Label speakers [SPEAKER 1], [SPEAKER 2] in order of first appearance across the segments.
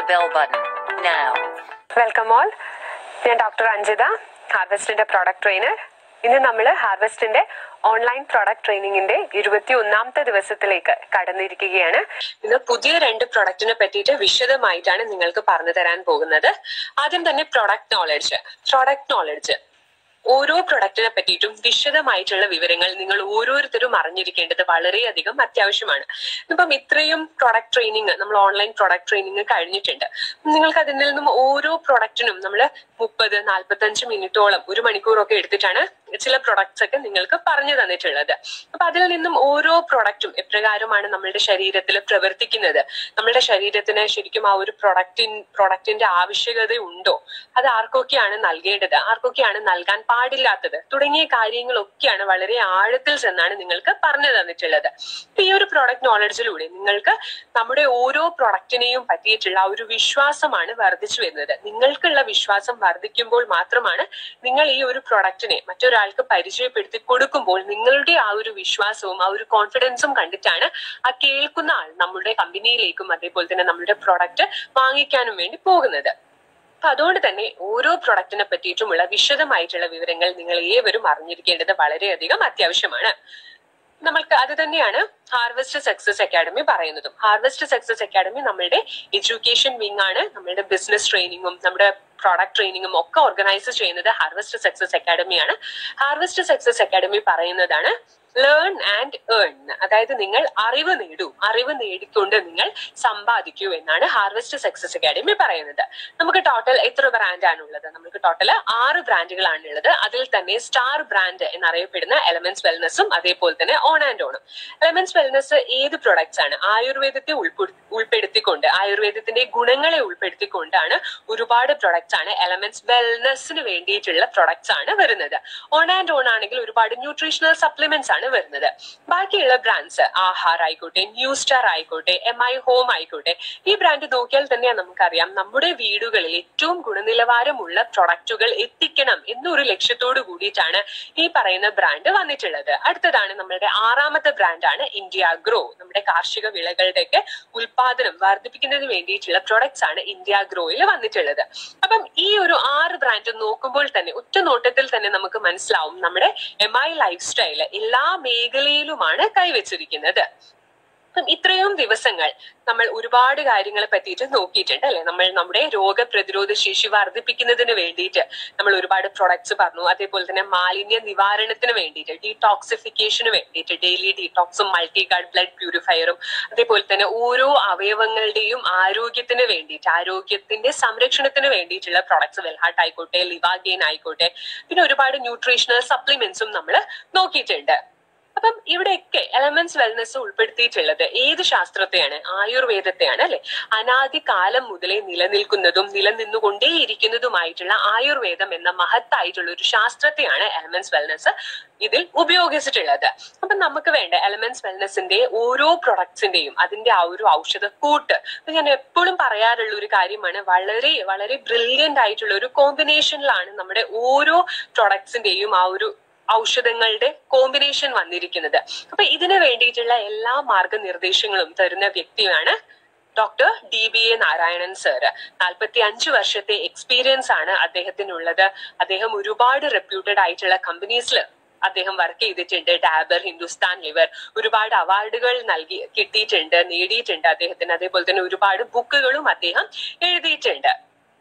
[SPEAKER 1] the bell button now.
[SPEAKER 2] Welcome all ഞാൻ doctor Anjitha ഹാർവെസ്റ്റിന്റെ product trainer ഇന്ന് നമ്മൾ ഹാർവെസ്റ്റിന്റെ ഓൺലൈൻ പ്രോഡക്റ്റ് ട്രെയിനിങ്ങിന്റെ ഇരുപത്തി ഒന്നാമത്തെ ദിവസത്തിലേക്ക് കടന്നിരിക്കുകയാണ് ഇന്ന് പുതിയ രണ്ട് പ്രൊഡക്റ്റിനെ പറ്റിയിട്ട് വിശദമായിട്ടാണ് നിങ്ങൾക്ക് പറഞ്ഞു തരാൻ പോകുന്നത് ആദ്യം തന്നെ പ്രൊഡക്റ്റ് നോളജ് പ്രൊഡക്റ്റ് നോളജ് ഓരോ പ്രൊഡക്റ്റിനെ പറ്റിയിട്ടും വിശദമായിട്ടുള്ള വിവരങ്ങൾ നിങ്ങൾ ഓരോരുത്തരും അറിഞ്ഞിരിക്കേണ്ടത് വളരെയധികം അത്യാവശ്യമാണ് ഇപ്പം ഇത്രയും പ്രൊഡക്റ്റ് ട്രെയിനിങ് നമ്മൾ ഓൺലൈൻ പ്രൊഡക്റ്റ് ട്രെയിനിങ് കഴിഞ്ഞിട്ടുണ്ട് നിങ്ങൾക്ക് അതിൽ നിന്നും ഓരോ പ്രൊഡക്റ്റിനും നമ്മൾ മുപ്പത് നാൽപ്പത്തഞ്ച് മിനിറ്റോളം ഒരു മണിക്കൂറൊക്കെ എടുത്തിട്ടാണ് ചില പ്രൊഡക്ട്സ് ഒക്കെ നിങ്ങൾക്ക് പറഞ്ഞു തന്നിട്ടുള്ളത് അപ്പൊ അതിൽ നിന്നും ഓരോ പ്രൊഡക്റ്റും എപ്രകാരമാണ് നമ്മളുടെ ശരീരത്തിൽ പ്രവർത്തിക്കുന്നത് നമ്മളുടെ ശരീരത്തിന് ശരിക്കും ആ ഒരു പ്രൊഡക്റ്റിൻ പ്രൊഡക്റ്റിന്റെ ആവശ്യകത ഉണ്ടോ അത് ആർക്കൊക്കെയാണ് നൽകേണ്ടത് ആർക്കൊക്കെയാണ് നൽകാൻ പാടില്ലാത്തത് തുടങ്ങിയ കാര്യങ്ങളൊക്കെയാണ് വളരെ ആഴത്തിൽ ചെന്നാണ് നിങ്ങൾക്ക് പറഞ്ഞു തന്നിട്ടുള്ളത് അപ്പൊ ഈ ഒരു പ്രൊഡക്റ്റ് നോളജിലൂടെ നിങ്ങൾക്ക് നമ്മുടെ ഓരോ പ്രൊഡക്റ്റിനെയും പറ്റിയിട്ടുള്ള ആ ഒരു വിശ്വാസമാണ് വർദ്ധിച്ചു വരുന്നത് നിങ്ങൾക്കുള്ള വിശ്വാസം വർദ്ധിക്കുമ്പോൾ മാത്രമാണ് നിങ്ങൾ ഈ ഒരു പ്രൊഡക്റ്റിനെ മറ്റൊരാൾക്ക് പരിചയപ്പെടുത്തി കൊടുക്കുമ്പോൾ നിങ്ങളുടെ ആ ഒരു വിശ്വാസവും ആ ഒരു കോൺഫിഡൻസും കണ്ടിട്ടാണ് ആ കേൾക്കുന്ന ആൾ നമ്മുടെ കമ്പനിയിലേക്കും അതേപോലെ തന്നെ നമ്മുടെ പ്രൊഡക്റ്റ് വാങ്ങിക്കാനും വേണ്ടി പോകുന്നത് അപ്പൊ അതുകൊണ്ട് തന്നെ ഓരോ പ്രൊഡക്റ്റിനെ പറ്റിയിട്ടുമുള്ള വിശദമായിട്ടുള്ള വിവരങ്ങൾ നിങ്ങൾ ഏവരും അറിഞ്ഞിരിക്കേണ്ടത് വളരെയധികം അത്യാവശ്യമാണ് നമ്മൾക്ക് അത് തന്നെയാണ് ഹാർവെസ്റ്റ് സക്സസ് അക്കാഡമി പറയുന്നതും ഹാർവെസ്റ്റ് സക്സസ് അക്കാഡമി നമ്മളുടെ എഡ്യൂക്കേഷൻ വിങ് ആണ് നമ്മളുടെ ബിസിനസ് ട്രെയിനിങ്ങും നമ്മുടെ പ്രോഡക്റ്റ് ട്രെയിനിങ്ങും ഒക്കെ ഓർഗനൈസ് ചെയ്യുന്നത് ഹാർവെസ്റ്റ് സക്സസ് അക്കാഡമിയാണ് ഹാർവെസ്റ്റ് സക്സസ് അക്കാഡമി പറയുന്നതാണ് ലേൺ ആൻഡ് ഏൺ അതായത് നിങ്ങൾ അറിവ് നേടൂ അറിവ് നേടിക്കൊണ്ട് നിങ്ങൾ സമ്പാദിക്കൂ എന്നാണ് ഹാർവെസ്റ്റ് സക്സസ് അക്കാഡമി പറയുന്നത് നമുക്ക് ടോട്ടൽ എത്ര ബ്രാൻഡാണ് ഉള്ളത് നമുക്ക് ടോട്ടൽ ആറ് ബ്രാൻഡുകളാണ് ഉള്ളത് അതിൽ തന്നെ സ്റ്റാർ ബ്രാൻഡ് എന്നറിയപ്പെടുന്ന എലമെന്റ്സ് വെൽനസും അതേപോലെ തന്നെ ഓൺ ആൻഡ് ഓണും എലമെന്റ്സ് വെൽനസ് ഏത് പ്രൊഡക്ട്സ് ആണ് ആയുർവേദത്തെ ഉൾപ്പെടു ഉൾപ്പെടുത്തിക്കൊണ്ട് ആയുർവേദത്തിന്റെ ഗുണങ്ങളെ ഉൾപ്പെടുത്തിക്കൊണ്ടാണ് ഒരുപാട് പ്രൊഡക്ട്സ് ആണ് എലമെന്റ്സ് വെൽനസിന് വേണ്ടിയിട്ടുള്ള പ്രൊഡക്ട്സ് ആണ് വരുന്നത് ഓൺ ആൻഡ് ഓൺ ആണെങ്കിൽ ഒരുപാട് ന്യൂട്രീഷണൽ സപ്ലിമെന്റ്സ് ആണ് വരുന്നത് ബാക്കിയുള്ള ബ്രാൻഡ്സ് ആഹാർ ആയിക്കോട്ടെ ന്യൂ സ്റ്റാർ ആയിക്കോട്ടെ എം ഐ ഹോം ആയിക്കോട്ടെ ഈ ബ്രാൻഡ് നോക്കിയാൽ തന്നെ നമുക്കറിയാം നമ്മുടെ വീടുകളിൽ ഏറ്റവും ഗുണനിലവാരമുള്ള പ്രൊഡക്റ്റുകൾ എത്തിക്കണം എന്നൊരു ലക്ഷ്യത്തോടു കൂടിയിട്ടാണ് ഈ പറയുന്ന ബ്രാൻഡ് വന്നിട്ടുള്ളത് അടുത്തതാണ് നമ്മുടെ ആറാമത്തെ ബ്രാൻഡാണ് ഇന്ത്യ ഗ്രോ നമ്മുടെ കാർഷിക വിളകളുടെയൊക്കെ ഉൽപാദനം വർദ്ധിപ്പിക്കുന്നതിന് വേണ്ടിയിട്ടുള്ള പ്രൊഡക്ട്സ് ആണ് ഇന്ത്യ ഗ്രോയിൽ വന്നിട്ടുള്ളത് അപ്പം ഈ ഒരു ആറ് ബ്രാൻഡ് നോക്കുമ്പോൾ തന്നെ ഒറ്റ നോട്ടത്തിൽ തന്നെ നമുക്ക് മനസ്സിലാവും നമ്മുടെ എം ഐ ലൈഫ് സ്റ്റൈല് എല്ലാ മേഖലയിലുമാണ് കൈവച്ചിരിക്കുന്നത് അപ്പം ഇത്രയും ദിവസങ്ങൾ നമ്മൾ ഒരുപാട് കാര്യങ്ങളെ പറ്റിയിട്ട് നോക്കിയിട്ടുണ്ട് അല്ലെ നമ്മൾ നമ്മുടെ രോഗപ്രതിരോധ ശേഷി വർദ്ധിപ്പിക്കുന്നതിന് വേണ്ടിയിട്ട് നമ്മൾ ഒരുപാട് പ്രൊഡക്ട്സ് പറഞ്ഞു അതേപോലെ തന്നെ മാലിന്യ നിവാരണത്തിന് വേണ്ടിയിട്ട് ഡീടോക്സിഫിക്കേഷന് വേണ്ടിയിട്ട് ഡെയിലി ഡീടോക്സും മൾട്ടി ഗാർഡ് ബ്ലഡ് പ്യൂരിഫയറും അതേപോലെ തന്നെ ഓരോ അവയവങ്ങളുടെയും ആരോഗ്യത്തിന് വേണ്ടിയിട്ട് ആരോഗ്യത്തിന്റെ സംരക്ഷണത്തിന് വേണ്ടിയിട്ടുള്ള പ്രൊഡക്ട്സ് വെൽഹാർട്ട് ആയിക്കോട്ടെ ലിവാഗെയിൻ ആയിക്കോട്ടെ പിന്നെ ഒരുപാട് ന്യൂട്രീഷണൽ സപ്ലിമെന്റ്സും നമ്മൾ നോക്കിയിട്ടുണ്ട് അപ്പം ഇവിടെയൊക്കെ എലമെന്റ്സ് വെൽനെസ് ഉൾപ്പെടുത്തിയിട്ടുള്ളത് ഏത് ശാസ്ത്രത്തെയാണ് ആയുർവേദത്തെയാണ് അല്ലെ അനാദി കാലം മുതലേ നിലനിൽക്കുന്നതും നിലനിന്നുകൊണ്ടേയിരിക്കുന്നതുമായിട്ടുള്ള ആയുർവേദം എന്ന മഹത്തായിട്ടുള്ള ഒരു ശാസ്ത്രത്തെയാണ് എലമെന്റ്സ് വെൽനെസ് ഇതിൽ ഉപയോഗിച്ചിട്ടുള്ളത് അപ്പൊ നമുക്ക് വേണ്ട എലമെന്റ്സ് വെൽനെസിന്റെ ഓരോ പ്രൊഡക്ട്സിന്റെയും അതിന്റെ ആ ഒരു ഔഷധ കൂട്ട് അപ്പൊ ഞാൻ എപ്പോഴും പറയാറുള്ള ഒരു കാര്യമാണ് വളരെ വളരെ ബ്രില്യന്റ് ആയിട്ടുള്ള ഒരു കോമ്പിനേഷനിലാണ് നമ്മുടെ ഓരോ പ്രൊഡക്ട്സിന്റെയും ആ ഒരു ഔഷധങ്ങളുടെ കോമ്പിനേഷൻ വന്നിരിക്കുന്നത് അപ്പൊ ഇതിനു വേണ്ടിയിട്ടുള്ള എല്ലാ മാർഗനിർദ്ദേശങ്ങളും തരുന്ന വ്യക്തിയാണ് doctor D B A Narayanan sir നാൽപ്പത്തി അഞ്ച് വർഷത്തെ എക്സ്പീരിയൻസ് ആണ് അദ്ദേഹത്തിനുള്ളത് അദ്ദേഹം ഒരുപാട് റെപ്യൂട്ടഡ് ആയിട്ടുള്ള കമ്പനീസിൽ അദ്ദേഹം വർക്ക് ചെയ്തിട്ടുണ്ട് ഡാബർ ഹിന്ദുസ്ഥാൻ ലിവർ ഒരുപാട് അവാർഡുകൾ നൽകി കിട്ടിയിട്ടുണ്ട് നേടിയിട്ടുണ്ട് അദ്ദേഹത്തിന് അതേപോലെ തന്നെ ഒരുപാട് ബുക്കുകളും അദ്ദേഹം എഴുതിയിട്ടുണ്ട്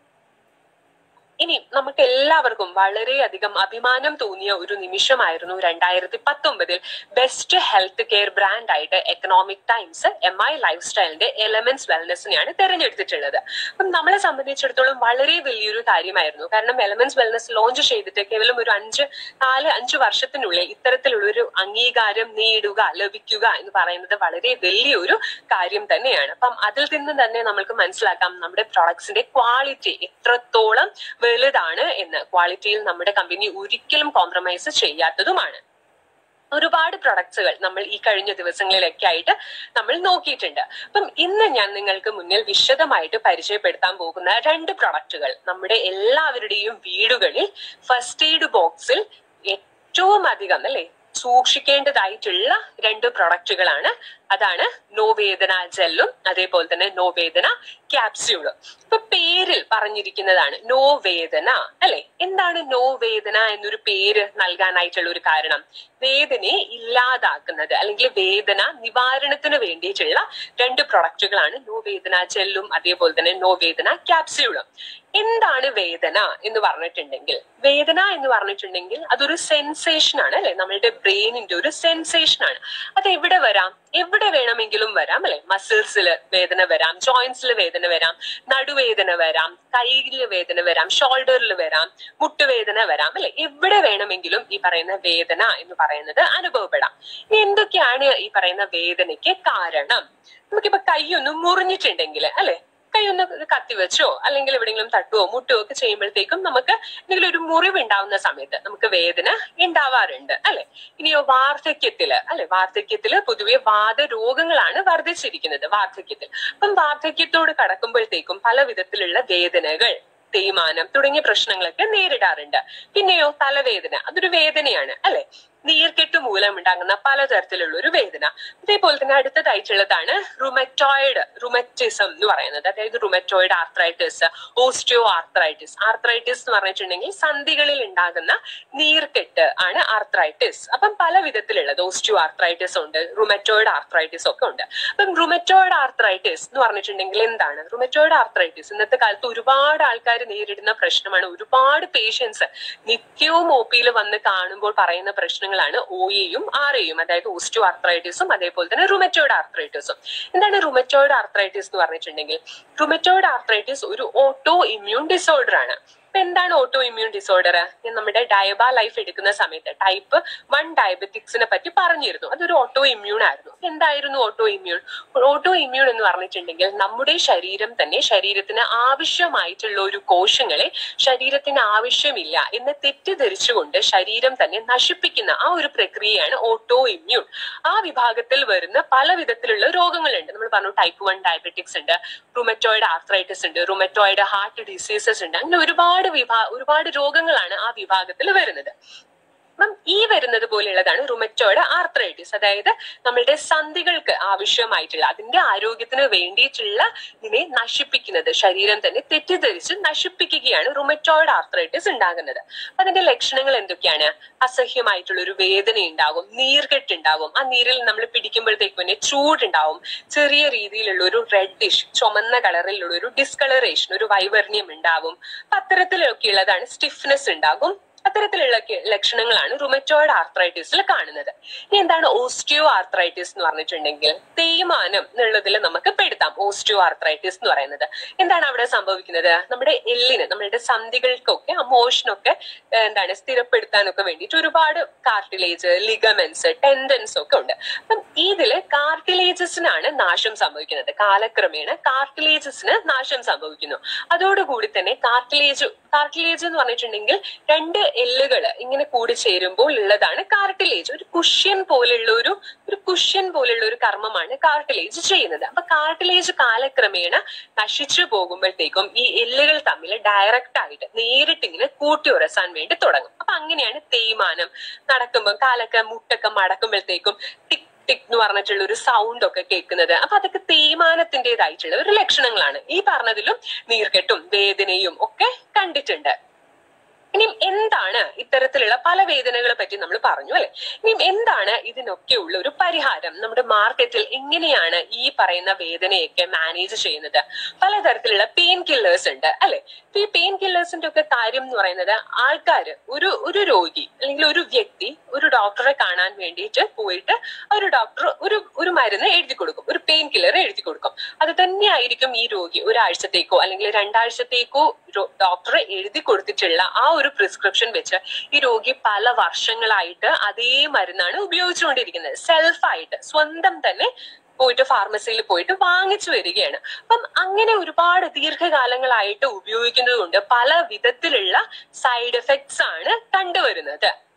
[SPEAKER 2] ഇനി നമുക്ക് എല്ലാവർക്കും വളരെയധികം അഭിമാനം തോന്നിയ ഒരു നിമിഷമായിരുന്നു രണ്ടായിരത്തി പത്തൊമ്പതിൽ ബെസ്റ്റ് ഹെൽത്ത് കെയർ ബ്രാൻഡ് ആയിട്ട് എക്കണോമിക് ടൈംസ് എം ഐ ലൈഫ് സ്റ്റൈലിന്റെ എലമെന്റ്സ് വെൽനെസ്സിനെയാണ് തെരഞ്ഞെടുത്തിട്ടുള്ളത് അപ്പം നമ്മളെ സംബന്ധിച്ചിടത്തോളം വളരെ വലിയൊരു കാര്യമായിരുന്നു കാരണം എലമെന്റ്സ് വെൽനെസ് ലോഞ്ച് ചെയ്തിട്ട് കേവലം ഒരു അഞ്ച് നാല് അഞ്ച് വർഷത്തിനുള്ളിൽ ഇത്തരത്തിലുള്ള ഒരു അംഗീകാരം നേടുക ലഭിക്കുക എന്ന് പറയുന്നത് വളരെ വലിയൊരു കാര്യം തന്നെയാണ് അപ്പം അതിൽ നിന്ന് തന്നെ നമുക്ക് മനസ്സിലാക്കാം നമ്മുടെ പ്രൊഡക്ട്സിന്റെ ക്വാളിറ്റി എത്രത്തോളം വലുതാണ് എന്ന് ക്വാളിറ്റിയിൽ നമ്മുടെ കമ്പനി ഒരിക്കലും കോംപ്രമൈസ് ചെയ്യാത്തതുമാണ് ഒരുപാട് പ്രൊഡക്ട്സുകൾ നമ്മൾ ഈ കഴിഞ്ഞ ദിവസങ്ങളിലൊക്കെ ആയിട്ട് നമ്മൾ നോക്കിയിട്ടുണ്ട് അപ്പം ഇന്ന് ഞാൻ നിങ്ങൾക്ക് മുന്നിൽ വിശദമായിട്ട് പരിചയപ്പെടുത്താൻ പോകുന്ന രണ്ട് പ്രൊഡക്റ്റുകൾ നമ്മുടെ എല്ലാവരുടെയും വീടുകളിൽ ഫസ്റ്റ് എയ്ഡ് ബോക്സിൽ ഏറ്റവും അധികം അല്ലെ സൂക്ഷിക്കേണ്ടതായിട്ടുള്ള രണ്ട് പ്രൊഡക്റ്റുകളാണ് അതാണ് നോവേദന ജെല്ലും അതേപോലെ തന്നെ നോവേദന ക്യാപ്സ്യൂളും ഇപ്പൊ പേരിൽ പറഞ്ഞിരിക്കുന്നതാണ് നോവേദന അല്ലെ എന്താണ് നോവേദന എന്നൊരു പേര് നൽകാനായിട്ടുള്ള ഒരു കാരണം വേദനയെ ഇല്ലാതാക്കുന്നത് അല്ലെങ്കിൽ വേദന നിവാരണത്തിന് വേണ്ടിയിട്ടുള്ള രണ്ട് പ്രൊഡക്റ്റുകളാണ് നോവേദന ജെല്ലും അതേപോലെ തന്നെ നോവേദന ക്യാപ്സ്യൂളും എന്താണ് വേദന എന്ന് പറഞ്ഞിട്ടുണ്ടെങ്കിൽ വേദന എന്ന് പറഞ്ഞിട്ടുണ്ടെങ്കിൽ അതൊരു സെൻസേഷൻ ആണ് അല്ലെ നമ്മളുടെ ബ്രെയിനിന്റെ ഒരു സെൻസേഷൻ ആണ് അത് എവിടെ വരാം എവിടെ വേണമെങ്കിലും വരാം അല്ലെ മസിൽസിൽ വേദന വരാം ജോയിന്റ്സിൽ വേദന വരാം നടുവേദന വരാം കൈയിൽ വേദന വരാം ഷോൾഡറിൽ വരാം മുട്ടുവേദന വരാം അല്ലെ എവിടെ വേണമെങ്കിലും ഈ പറയുന്ന വേദന എന്ന് പറയുന്നത് അനുഭവപ്പെടാം ഇനി എന്തൊക്കെയാണ് ഈ പറയുന്ന വേദനയ്ക്ക് കാരണം നമുക്കിപ്പോ കൈയൊന്നും മുറിഞ്ഞിട്ടുണ്ടെങ്കിൽ അല്ലെ കൈ ഒന്ന് കത്തി വെച്ചോ അല്ലെങ്കിൽ എവിടെയെങ്കിലും തട്ടുവോ മുട്ടുവോ ഒക്കെ ചെയ്യുമ്പോഴത്തേക്കും നമുക്ക് എന്തെങ്കിലും ഒരു മുറിവ് ഉണ്ടാവുന്ന സമയത്ത് നമുക്ക് വേദന ഉണ്ടാവാറുണ്ട് അല്ലെ ഇനിയോ വാർദ്ധക്യത്തില് അല്ലെ വാർദ്ധക്യത്തില് പൊതുവെ വാദരോഗങ്ങളാണ് വർദ്ധിച്ചിരിക്കുന്നത് വാർദ്ധക്യത്തിൽ അപ്പം വാർദ്ധക്യത്തോട് കടക്കുമ്പോഴത്തേക്കും പല വിധത്തിലുള്ള വേദനകൾ തേയ്മാനം തുടങ്ങിയ പ്രശ്നങ്ങളൊക്കെ നേരിടാറുണ്ട് പിന്നെയോ തലവേദന അതൊരു വേദനയാണ് അല്ലെ നീർക്കെട്ട് മൂലം ഉണ്ടാകുന്ന പലതരത്തിലുള്ള ഒരു വേദന അതേപോലെ തന്നെ അടുത്തതായിട്ടുള്ളതാണ് റുമറ്റോയിഡ് റുമറ്റിസം എന്ന് പറയുന്നത് അതായത് rheumatoid arthritis osteoarthritis arthritis എന്ന് പറഞ്ഞിട്ടുണ്ടെങ്കിൽ സന്ധികളിൽ ഉണ്ടാകുന്ന നീർക്കെട്ട് ആണ് ആർത്രൈറ്റിസ് അപ്പം പല വിധത്തിലുള്ളത് ഓസ്റ്റിയോ ആർത്രൈറ്റിസ് ഉണ്ട് റുമറ്റോയിഡ് ആർത്രൈറ്റിസ് ഒക്കെ ഉണ്ട് അപ്പം റുമറ്റോയിഡ് ആർത്രൈറ്റിസ് എന്ന് പറഞ്ഞിട്ടുണ്ടെങ്കിൽ എന്താണ് റുമറ്റോയിഡ് ആർത്രൈറ്റിസ് ഇന്നത്തെ കാലത്ത് ഒരുപാട് ആൾക്കാർ നേരിടുന്ന പ്രശ്നമാണ് ഒരുപാട് പേഷ്യൻസ് നിത്യവും ഒ പിയിൽ വന്ന് കാണുമ്പോൾ പറയുന്ന പ്രശ്നങ്ങളാണ് ഒ എയും ആർ എയും അതായത് ഓസ്റ്റിയോ ആർത്രൈറ്റിസും അതേപോലെ തന്നെ റുമറ്റോയിഡ് ആർത്രൈറ്റിസും എന്താണ് റുമറ്റോയിഡ് ആർത്രൈറ്റിസ് എന്ന് പറഞ്ഞിട്ടുണ്ടെങ്കിൽ റുമറ്റോയിഡ് ആർത്രൈറ്റിസ് ഒരു ഓട്ടോ ഇമ്മ്യൂൺ ഡിസോർഡർ ആണ് ഇപ്പൊ എന്താണ് ഓട്ടോ ഇമ്മ്യൂൺ ഡിസോർഡർ ഞാൻ നമ്മുടെ ഡയബ ലൈഫ് എടുക്കുന്ന സമയത്ത് ടൈപ്പ് വൺ ഡയബറ്റിക്സിനെ പറ്റി പറഞ്ഞിരുന്നു അതൊരു ഓട്ടോ ഇമ്മ്യൂൺ ആയിരുന്നു എന്തായിരുന്നു ഓട്ടോ ഇമ്മ്യൂൺ ഓട്ടോ ഇമ്മ്യൂൺ എന്ന് പറഞ്ഞിട്ടുണ്ടെങ്കിൽ നമ്മുടെ ശരീരം തന്നെ ശരീരത്തിന് ആവശ്യമായിട്ടുള്ള ഒരു കോശങ്ങളെ ശരീരത്തിന് ആവശ്യമില്ല എന്ന് തെറ്റിദ്ധരിച്ചുകൊണ്ട് ശരീരം തന്നെ നശിപ്പിക്കുന്ന ആ ഒരു പ്രക്രിയയാണ് ഓട്ടോ ഇമ്മ്യൂൺ ആ വിഭാഗത്തിൽ വരുന്ന പല വിധത്തിലുള്ള രോഗങ്ങളുണ്ട് നമ്മൾ പറഞ്ഞു ടൈപ്പ് വൺ ഡയബറ്റിക്സ് ഉണ്ട് റുമറ്റോയിഡ് ആർത്രൈറ്റിസ് ഉണ്ട് റുമറ്റോയിഡ് ഹാർട്ട് ഡിസീസസ് ഉണ്ട് അങ്ങനെ ഒരുപാട് വിഭാ ഒരുപാട് രോഗങ്ങളാണ് ആ വിഭാഗത്തിൽ വരുന്നത് അപ്പം ഈ വരുന്നത് പോലെയുള്ളതാണ് റുമറ്റോയിഡ് ആർത്രൈറ്റിസ് അതായത് നമ്മളുടെ സന്ധികൾക്ക് ആവശ്യമായിട്ടുള്ള അതിന്റെ ആരോഗ്യത്തിന് വേണ്ടിയിട്ടുള്ള ഇതിനെ നശിപ്പിക്കുന്നത് ശരീരം തന്നെ തെറ്റിദ്ധരിച്ച് നശിപ്പിക്കുകയാണ് റുമറ്റോയിഡ് ആർത്രൈറ്റിസ് ഉണ്ടാകുന്നത് അതിന്റെ ലക്ഷണങ്ങൾ എന്തൊക്കെയാണ് അസഹ്യമായിട്ടുള്ള ഒരു വേദന ഉണ്ടാകും നീർകെട്ട് ഉണ്ടാകും ആ നീരിൽ നമ്മൾ പിടിക്കുമ്പോഴത്തേക്കും തന്നെ ചൂടുണ്ടാവും ചെറിയ രീതിയിലുള്ള ഒരു റെഡിഷ് ചുമന്ന കളറിലുള്ള ഒരു ഡിസ്കളറേഷൻ ഒരു വൈവർണ്യം ഉണ്ടാവും അപ്പൊ അത്തരത്തിലൊക്കെ ഉള്ളതാണ് സ്റ്റിഫ്നെസ് ഉണ്ടാകും അത്തരത്തിലുള്ള ക- ലക്ഷണങ്ങളാണ് റുമറ്റോയിഡ് ആർത്രൈറ്റിസിൽ കാണുന്നത് ഇനി എന്താണ് ഓസ്റ്റിയോ ആർത്രൈറ്റിസ് എന്ന് പറഞ്ഞിട്ടുണ്ടെങ്കിൽ തേയ്മാനം എന്നുള്ളതിൽ നമുക്ക് പെടുത്താം ഓസ്റ്റിയോ ആർത്രൈറ്റിസ് എന്ന് പറയുന്നത് എന്താണ് അവിടെ സംഭവിക്കുന്നത് നമ്മുടെ എല്ലിന് നമ്മുടെ സന്ധികൾക്കൊക്കെ ആ മോഷനൊക്കെ ഏഹ്, എന്താണ് സ്ഥിരപ്പെടുത്താനൊക്കെ വേണ്ടിയിട്ട് ഒരുപാട് കാർട്ടിലേജ് ലിഗമെന്റ്സ് ടെൻഡൻസ് ഒക്കെ ഉണ്ട് അപ്പം ഇതില് കാർട്ടിലേജസിനാണ് നാശം സംഭവിക്കുന്നത് കാലക്രമേണ കാർട്ടിലേജസിന് നാശം സംഭവിക്കുന്നു അതോടുകൂടി തന്നെ കാർട്ടിലേജ് കാർട്ടിലേജ് എന്ന് പറഞ്ഞിട്ടുണ്ടെങ്കിൽ രണ്ട് എല്ലുകൾ ഇങ്ങനെ കൂടി ചേരുമ്പോൾ ഉള്ളതാണ് കാർട്ടിലേജ് ഒരു കുഷ്യൻ പോലുള്ള ഒരു ഒരു കുഷ്യൻ പോലുള്ള ഒരു കർമ്മമാണ് കാർട്ടിലേജ് ചെയ്യുന്നത് അപ്പൊ കാർട്ടിലേജ് കാലക്രമേണ നശിച്ചു പോകുമ്പോഴത്തേക്കും ഈ എല്ലുകൾ തമ്മിൽ ഡയറക്റ്റ് ആയിട്ട് നേരിട്ട് ഇങ്ങനെ കൂട്ടി ഉരസാൻ വേണ്ടി തുടങ്ങും അപ്പൊ അങ്ങനെയാണ് തേയ്മാനം നടക്കുമ്പോൾ കാലൊക്കെ മുട്ടൊക്കെ മടക്കുമ്പോഴത്തേക്കും ടിക് ടിക് എന്ന് പറഞ്ഞിട്ടുള്ള ഒരു സൗണ്ട് ഒക്കെ കേൾക്കുന്നത് അപ്പൊ അതൊക്കെ തേയ്മാനത്തിൻ്റെതായിട്ടുള്ള ഒരു ലക്ഷണങ്ങളാണ് ഈ പറഞ്ഞതിലും നീർക്കെട്ടും വേദനയും ഒക്കെ കണ്ടിട്ടുണ്ട് ഇനി എന്താണ് ഇത്തരത്തിലുള്ള പല വേദനകളെ പറ്റി നമ്മൾ പറഞ്ഞു അല്ലെ ഇനി എന്താണ് ഇതിനൊക്കെയുള്ള ഒരു പരിഹാരം നമ്മുടെ മാർക്കറ്റിൽ എങ്ങനെയാണ് ഈ പറയുന്ന വേദനയൊക്കെ മാനേജ് ചെയ്യുന്നത് പലതരത്തിലുള്ള പെയിൻ കില്ലേഴ്സ് ഉണ്ട് അല്ലെ ഇപ്പൊ ഈ പെയിൻ കില്ലേഴ്സിന്റെ ഒക്കെ കാര്യം എന്ന് പറയുന്നത് ആൾക്കാര് ഒരു ഒരു രോഗി അല്ലെങ്കിൽ ഒരു വ്യക്തി ഒരു ഡോക്ടറെ കാണാൻ വേണ്ടിയിട്ട് പോയിട്ട് ആ ഒരു ഡോക്ടർ ഒരു ഒരു മരുന്ന് എഴുതി കൊടുക്കും ഒരു പെയിൻ കില്ലർ എഴുതി കൊടുക്കും അത് തന്നെയായിരിക്കും ഈ രോഗി ഒരാഴ്ചത്തേക്കോ അല്ലെങ്കിൽ രണ്ടാഴ്ചത്തേക്കോ ഡോക്ടർ എഴുതി കൊടുത്തിട്ടുള്ള ആ ഒരു പ്രിസ്ക്രിപ്ഷൻ വെച്ച് ഈ രോഗി പല വർഷങ്ങളായിട്ട് അതേ മരുന്നാണ് ഉപയോഗിച്ചുകൊണ്ടിരിക്കുന്നത് സെൽഫായിട്ട് സ്വന്തം തന്നെ പോയിട്ട് ഫാർമസിയിൽ പോയിട്ട് വാങ്ങിച്ചു വരികയാണ് അപ്പം അങ്ങനെ ഒരുപാട് ദീർഘകാലങ്ങളായിട്ട് ഉപയോഗിക്കുന്നത് കൊണ്ട് പല വിധത്തിലുള്ള സൈഡ് എഫക്ട്സ് ആണ് കണ്ടുവരുന്നത്